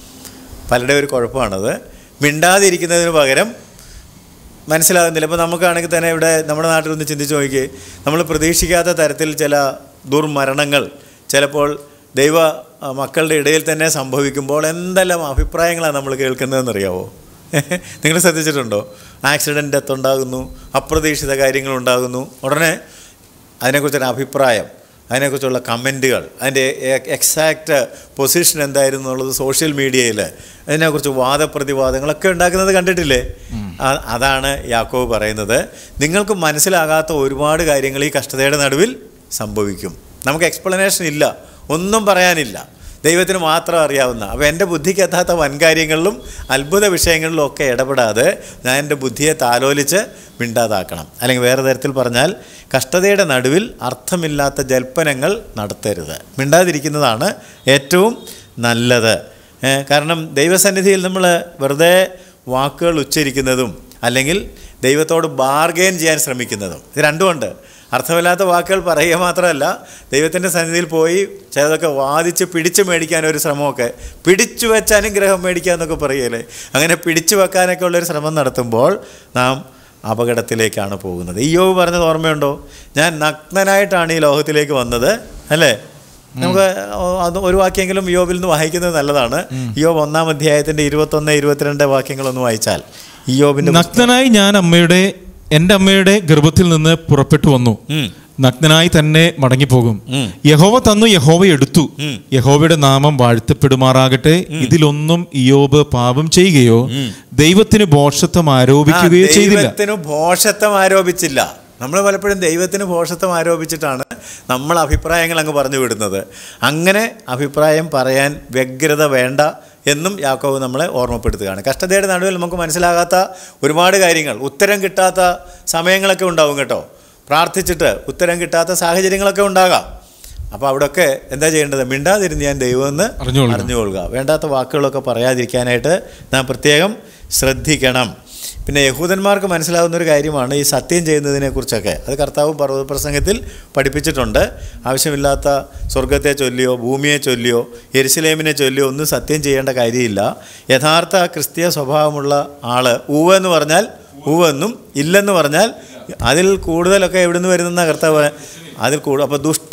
പലരുടെ ഒരു കുഴപ്പമാണത് മിണ്ടാതിരിക്കുന്നതിന് പകരം മനസ്സിലാകുന്നില്ല ഇപ്പോൾ നമുക്കാണെങ്കിൽ തന്നെ ഇവിടെ നമ്മുടെ നാട്ടിൽ ഒന്ന് ചിന്തിച്ച് നോക്കിയേ നമ്മൾ പ്രതീക്ഷിക്കാത്ത തരത്തിൽ ചില ദുർമരണങ്ങൾ ചിലപ്പോൾ ദൈവ ആ, മക്കളുടെ ഇടയിൽ തന്നെ സംഭവിക്കുമ്പോൾ എന്തെല്ലാം അഭിപ്രായങ്ങളാണ് നമ്മൾ കേൾക്കുന്നതെന്നറിയാവോ നിങ്ങൾ ശ്രദ്ധിച്ചിട്ടുണ്ടോ ആക്സിഡൻറ്റ് ഡെത്ത് ഉണ്ടാകുന്നു അപ്രതീക്ഷിത കാര്യങ്ങൾ ഉണ്ടാകുന്നു ഉടനെ അതിനെക്കുറിച്ചൊരു അഭിപ്രായം അതിനെക്കുറിച്ചുള്ള കമൻറ്റുകൾ അതിൻ്റെ എക്സാക്റ്റ് പൊസിഷൻ എന്തായിരുന്നു എന്നുള്ളത് സോഷ്യൽ മീഡിയയിൽ അതിനെക്കുറിച്ച് വാദപ്രതിവാദങ്ങളൊക്കെ ഉണ്ടാക്കുന്നത് കണ്ടിട്ടില്ലേ ആ- അതാണ് യാക്കോവ് പറയുന്നത് നിങ്ങൾക്ക് മനസ്സിലാകാത്ത ഒരുപാട് കാര്യങ്ങൾ ഈ കഷ്ടതയുടെ നടുവിൽ സംഭവിക്കും നമുക്ക് എക്സ്പ്ലനേഷൻ ഇല്ല ഒന്നും പറയാനില്ല ദൈവത്തിന് മാത്രം അറിയാവുന്ന അപ്പോൾ എൻ്റെ ബുദ്ധിക്ക് എത്താത്ത വൻകാര്യങ്ങളിലും അത്ഭുത വിഷയങ്ങളിലും ഒക്കെ ഇടപെടാതെ ഞാൻ എൻ്റെ ബുദ്ധിയെ താലോലിച്ച് മിണ്ടാതാക്കണം അല്ലെങ്കിൽ വേറെ തരത്തിൽ പറഞ്ഞാൽ കഷ്ടതയുടെ നടുവിൽ അർത്ഥമില്ലാത്ത ജൽപ്പനങ്ങൾ നടത്തരുത് മിണ്ടാതിരിക്കുന്നതാണ് ഏറ്റവും നല്ലത് ഏ, കാരണം ദൈവസന്നിധിയിൽ നമ്മൾ വെറുതെ വാക്കുകൾ ഉച്ചരിക്കുന്നതും അല്ലെങ്കിൽ ദൈവത്തോട് ബാർഗെയിൻ ചെയ്യാൻ ശ്രമിക്കുന്നതും ഇത് രണ്ടുമുണ്ട് അർത്ഥമില്ലാത്ത വാക്കുകൾ പറയുക മാത്രമല്ല ദൈവത്തിൻ്റെ സന്നിധിയിൽ പോയി ചിലതൊക്കെ വാദിച്ച് പിടിച്ചു മേടിക്കാൻ ഒരു ശ്രമമൊക്കെ പിടിച്ചു വെച്ച് അനുഗ്രഹം മേടിക്കുക എന്നൊക്കെ പറയല്ലേ അങ്ങനെ പിടിച്ചു വെക്കാനൊക്കെ ഉള്ളൊരു ശ്രമം നടത്തുമ്പോൾ നാം അപകടത്തിലേക്കാണ് പോകുന്നത് ഈ യോവ് പറഞ്ഞത് ഓർമ്മയുണ്ടോ ഞാൻ നഗ്നനായിട്ടാണ് ഈ ലോകത്തിലേക്ക് വന്നത് അല്ലേ നമുക്ക് അത് ഒരു വാക്യെങ്കിലും യോബിൽ നിന്ന് വായിക്കുന്നത് നല്ലതാണ് യോബ് ഒന്നാം അധ്യായത്തിന്റെ ഇരുപത്തൊന്ന് ഇരുപത്തിരണ്ട് വാക്യങ്ങളൊന്ന് വായിച്ചാൽ യോബിന്റെ നഗ്നനായി ഞാൻ അമ്മയുടെ എൻ്റെ അമ്മയുടെ ഗർഭത്തിൽ നിന്ന് പുറപ്പെട്ടു വന്നു ഉം. നഗ്നനായി തന്നെ മടങ്ങിപ്പോകും ഉം. യഹോവ തന്നു യഹോവ എടുത്തു യഹോവയുടെ നാമം വാഴ്ത്തപ്പെടുമാറാകട്ടെ ഇതിലൊന്നും ഇയോബ് പാപം ചെയ്യുകയോ ദൈവത്തിന് ഭോഷത്വം ആരോപിക്കുകയോ ആ, ചെയ്തില്ല ദൈവത്തിന് ഭോഷത്വം ആരോപിച്ചില്ല നമ്മൾ പലപ്പോഴും ദൈവത്തിന് ഭോഷത്വം ആരോപിച്ചിട്ടാണ് നമ്മൾ അഭിപ്രായങ്ങൾ അങ്ങ് പറഞ്ഞു വിടുന്നത് അങ്ങനെ അഭിപ്രായം പറയാൻ വ്യഗ്രത വേണ്ട എന്നും യാക്കോവ് നമ്മളെ ഓർമ്മപ്പെടുത്തുകയാണ് കഷ്ടതയുടെ നടുവിൽ നമുക്ക് മനസ്സിലാകാത്ത ഒരുപാട് കാര്യങ്ങൾ ഉത്തരം കിട്ടാത്ത സമയങ്ങളൊക്കെ ഉണ്ടാവും കേട്ടോ പ്രാർത്ഥിച്ചിട്ട് ഉത്തരം കിട്ടാത്ത സാഹചര്യങ്ങളൊക്കെ ഉണ്ടാകാം അപ്പോൾ അവിടെയൊക്കെ എന്താ ചെയ്യേണ്ടത് മിണ്ടാതിരുന്ന് ഞാൻ ദൈവമെന്ന് അറിഞ്ഞുകൊള്ളുക. അറിഞ്ഞുകൊള്ളുക വേണ്ടാത്ത വാക്കുകളൊക്കെ പറയാതിരിക്കാനായിട്ട് നാം പ്രത്യേകം ശ്രദ്ധിക്കണം പിന്നെ യഹൂദന്മാർക്ക് മനസ്സിലാവുന്ന ഒരു കാര്യമാണ് ഈ സത്യം ചെയ്യുന്നതിനെക്കുറിച്ചൊക്കെ അത് കർത്താവ് പർവ്വത പ്രസംഗത്തിൽ പഠിപ്പിച്ചിട്ടുണ്ട് ആവശ്യമില്ലാത്ത സ്വർഗത്തെ ചൊല്ലിയോ ഭൂമിയെ ചൊല്ലിയോ എരുസലേമിനെ ചൊല്ലിയോ ഒന്നും സത്യം ചെയ്യേണ്ട കാര്യമില്ല യഥാർത്ഥ ക്രിസ്തീയ സ്വഭാവമുള്ള ആള് ഊവ് എന്ന് പറഞ്ഞാൽ ഊവെന്നും ഇല്ലെന്ന് പറഞ്ഞാൽ അതിൽ കൂടുതലൊക്കെ എവിടുന്ന് വരുന്ന കർത്താവ് അതിൽ കൂടുതൽ അപ്പോൾ ദുഷ്ട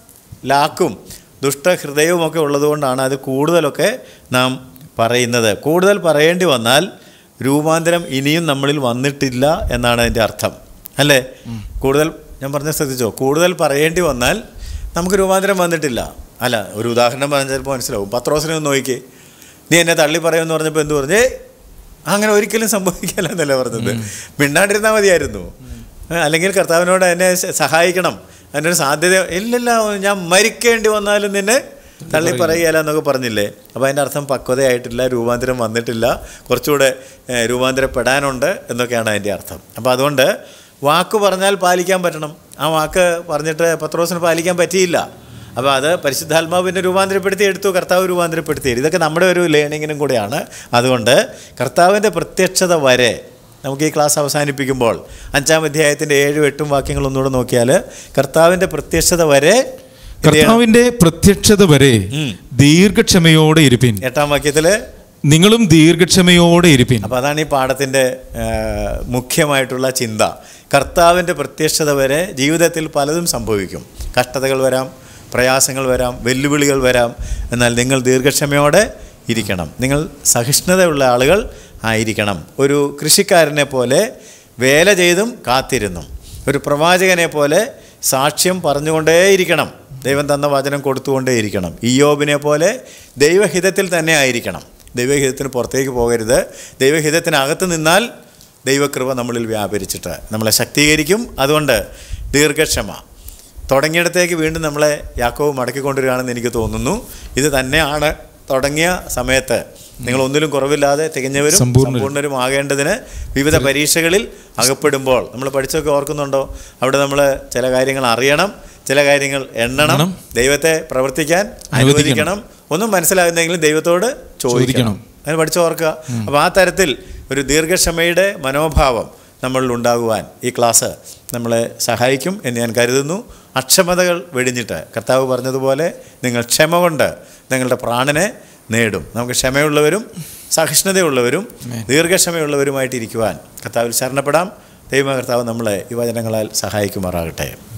ലാക്കും ദുഷ്ടഹൃദയവുമൊക്കെ ഉള്ളതുകൊണ്ടാണ് അത് കൂടുതലൊക്കെ നാം പറയുന്നത് കൂടുതൽ പറയേണ്ടി വന്നാൽ രൂപാന്തരം ഇനിയും നമ്മളിൽ വന്നിട്ടില്ല എന്നാണ് അതിൻ്റെ അർത്ഥം അല്ലേ കൂടുതൽ ഞാൻ പറഞ്ഞ ശ്രദ്ധിച്ചോ കൂടുതൽ പറയേണ്ടി വന്നാൽ നമുക്ക് രൂപാന്തരം വന്നിട്ടില്ല അല്ല ഒരു ഉദാഹരണം പറഞ്ഞാൽ ചിലപ്പോൾ മനസ്സിലാവും പത്രോസിനെ ഒന്ന് നോക്കിക്കേ നീ എന്നെ തള്ളി പറയുമെന്ന് പറഞ്ഞപ്പോൾ എന്ത് പറഞ്ഞേ അങ്ങനെ ഒരിക്കലും സംഭവിക്കില്ലെന്നല്ല പറഞ്ഞത് മിണ്ടാണ്ടിരുന്നാൽ മതിയായിരുന്നു ഏ, അല്ലെങ്കിൽ കർത്താവിനോട് എന്നെ സ- സഹായിക്കണം അതിനൊരു സാധ്യത ഇല്ലല്ല ഞാൻ മരിക്കേണ്ടി വന്നാലും നിന്നെ തള്ളി പറയുകയില്ല എന്നൊക്കെ പറഞ്ഞില്ലേ അപ്പോൾ അതിൻ്റെ അർത്ഥം പക്വതയായിട്ടില്ല രൂപാന്തരം വന്നിട്ടില്ല കുറച്ചുകൂടെ ഏ, രൂപാന്തരപ്പെടാനുണ്ട് എന്നൊക്കെയാണ് അതിൻ്റെ അർത്ഥം അപ്പോൾ അതുകൊണ്ട് വാക്ക് പറഞ്ഞാൽ പാലിക്കാൻ പറ്റണം ആ വാക്ക് പറഞ്ഞിട്ട് പത്രോസിന് പാലിക്കാൻ പറ്റിയില്ല അപ്പോൾ അത് പരിശുദ്ധാത്മാവിനെ രൂപാന്തരപ്പെടുത്തി എടുത്തു കർത്താവ് രൂപാന്തരപ്പെടുത്തി ഇതൊക്കെ നമ്മുടെ ഒരു ലേണിങ്ങിനും കൂടെയാണ് അതുകൊണ്ട് കർത്താവിൻ്റെ പ്രത്യക്ഷത വരെ നമുക്ക് ഈ ക്ലാസ് അവസാനിപ്പിക്കുമ്പോൾ അഞ്ചാം അധ്യായത്തിൻ്റെ ഏഴും എട്ടും വാക്യങ്ങൾ ഒന്നുകൂടെ നോക്കിയാൽ കർത്താവിൻ്റെ പ്രത്യക്ഷത വരെ എന്ത് ചെയ്യണം? കർത്താവിന്റെ പ്രത്യക്ഷത വരെ ഉം. ദീർഘക്ഷമയോടെ ഇരുപ്പിൻ എട്ടാം വാക്യത്തിൽ നിങ്ങളും ദീർഘക്ഷമയോടെ ഇരുപ്പിൻ അപ്പോൾ അതാണ് ഈ പാഠത്തിൻ്റെ ആ, മുഖ്യമായിട്ടുള്ള ചിന്ത കർത്താവിൻ്റെ പ്രത്യക്ഷത വരെ ജീവിതത്തിൽ പലതും സംഭവിക്കും കഷ്ടതകൾ വരാം പ്രയാസങ്ങൾ വരാം വെല്ലുവിളികൾ വരാം എന്നാൽ നിങ്ങൾ ദീർഘക്ഷമയോടെ ഇരിക്കണം നിങ്ങൾ സഹിഷ്ണുതയുള്ള ആളുകൾ ആയിരിക്കണം ഒരു കൃഷിക്കാരനെ പോലെ വേല ചെയ്തും കാത്തിരുന്നും ഒരു പ്രവാചകനെ പോലെ സാക്ഷ്യം പറഞ്ഞുകൊണ്ടേയിരിക്കണം ദൈവം തന്ന വചനം കൊടുത്തുകൊണ്ടേയിരിക്കണം ഇയോബിനെ പോലെ ദൈവഹിതത്തിൽ തന്നെ ആയിരിക്കണം ദൈവഹിതത്തിന് പുറത്തേക്ക് പോകരുത് ദൈവഹിതത്തിനകത്ത് നിന്നാൽ ദൈവകൃപ നമ്മളിൽ വ്യാപരിച്ചിട്ട് നമ്മളെ ശക്തീകരിക്കും അതുകൊണ്ട് ദീർഘക്ഷമ തുടങ്ങിയിടത്തേക്ക് വീണ്ടും നമ്മളെ യാക്കോവ് മടക്കിക്കൊണ്ടുവരികയാണെന്ന് എനിക്ക് തോന്നുന്നു ഇത് തന്നെയാണ് തുടങ്ങിയ സമയത്ത് നിങ്ങൾ ഒന്നിലും കുറവില്ലാതെ തികഞ്ഞവരും സമ്പൂർണ്ണരും. സമ്പൂർണ്ണരും ആകേണ്ടതിന് വിവിധ പരീക്ഷകളിൽ അകപ്പെടുമ്പോൾ നമ്മൾ പഠിച്ചൊക്കെ ഓർക്കുന്നുണ്ടോ അവിടെ നമ്മൾ ചില കാര്യങ്ങൾ അറിയണം ചില കാര്യങ്ങൾ എണ്ണണം എണ്ണണം. ദൈവത്തെ പ്രവർത്തിക്കാൻ അനുവദിക്കണം. അനുവദിക്കണം ഒന്നും മനസ്സിലാകുന്നെങ്കിലും ദൈവത്തോട് ചോദിക്കണം ചോദിക്കണം. അത് പഠിച്ചു ഓർക്കുക അപ്പോൾ ആ തരത്തിൽ ഒരു ദീർഘക്ഷമയുടെ മനോഭാവം നമ്മളിൽ ഉണ്ടാകുവാൻ ഈ ക്ലാസ് നമ്മളെ സഹായിക്കും എന്ന് ഞാൻ കരുതുന്നു അക്ഷമതകൾ വെടിഞ്ഞിട്ട് കർത്താവ് പറഞ്ഞതുപോലെ നിങ്ങൾ ക്ഷമ കൊണ്ട് നിങ്ങളുടെ പ്രാണനെ നേടും നമുക്ക് ക്ഷമയുള്ളവരും സഹിഷ്ണുതയുള്ളവരും ദീർഘക്ഷമയുള്ളവരുമായിട്ടിരിക്കുവാൻ കർത്താവിൽ ശരണപ്പെടാം ദൈവ കർത്താവ് നമ്മളെ ഈ വചനങ്ങളാൽ സഹായിക്കുമാറാകട്ടെ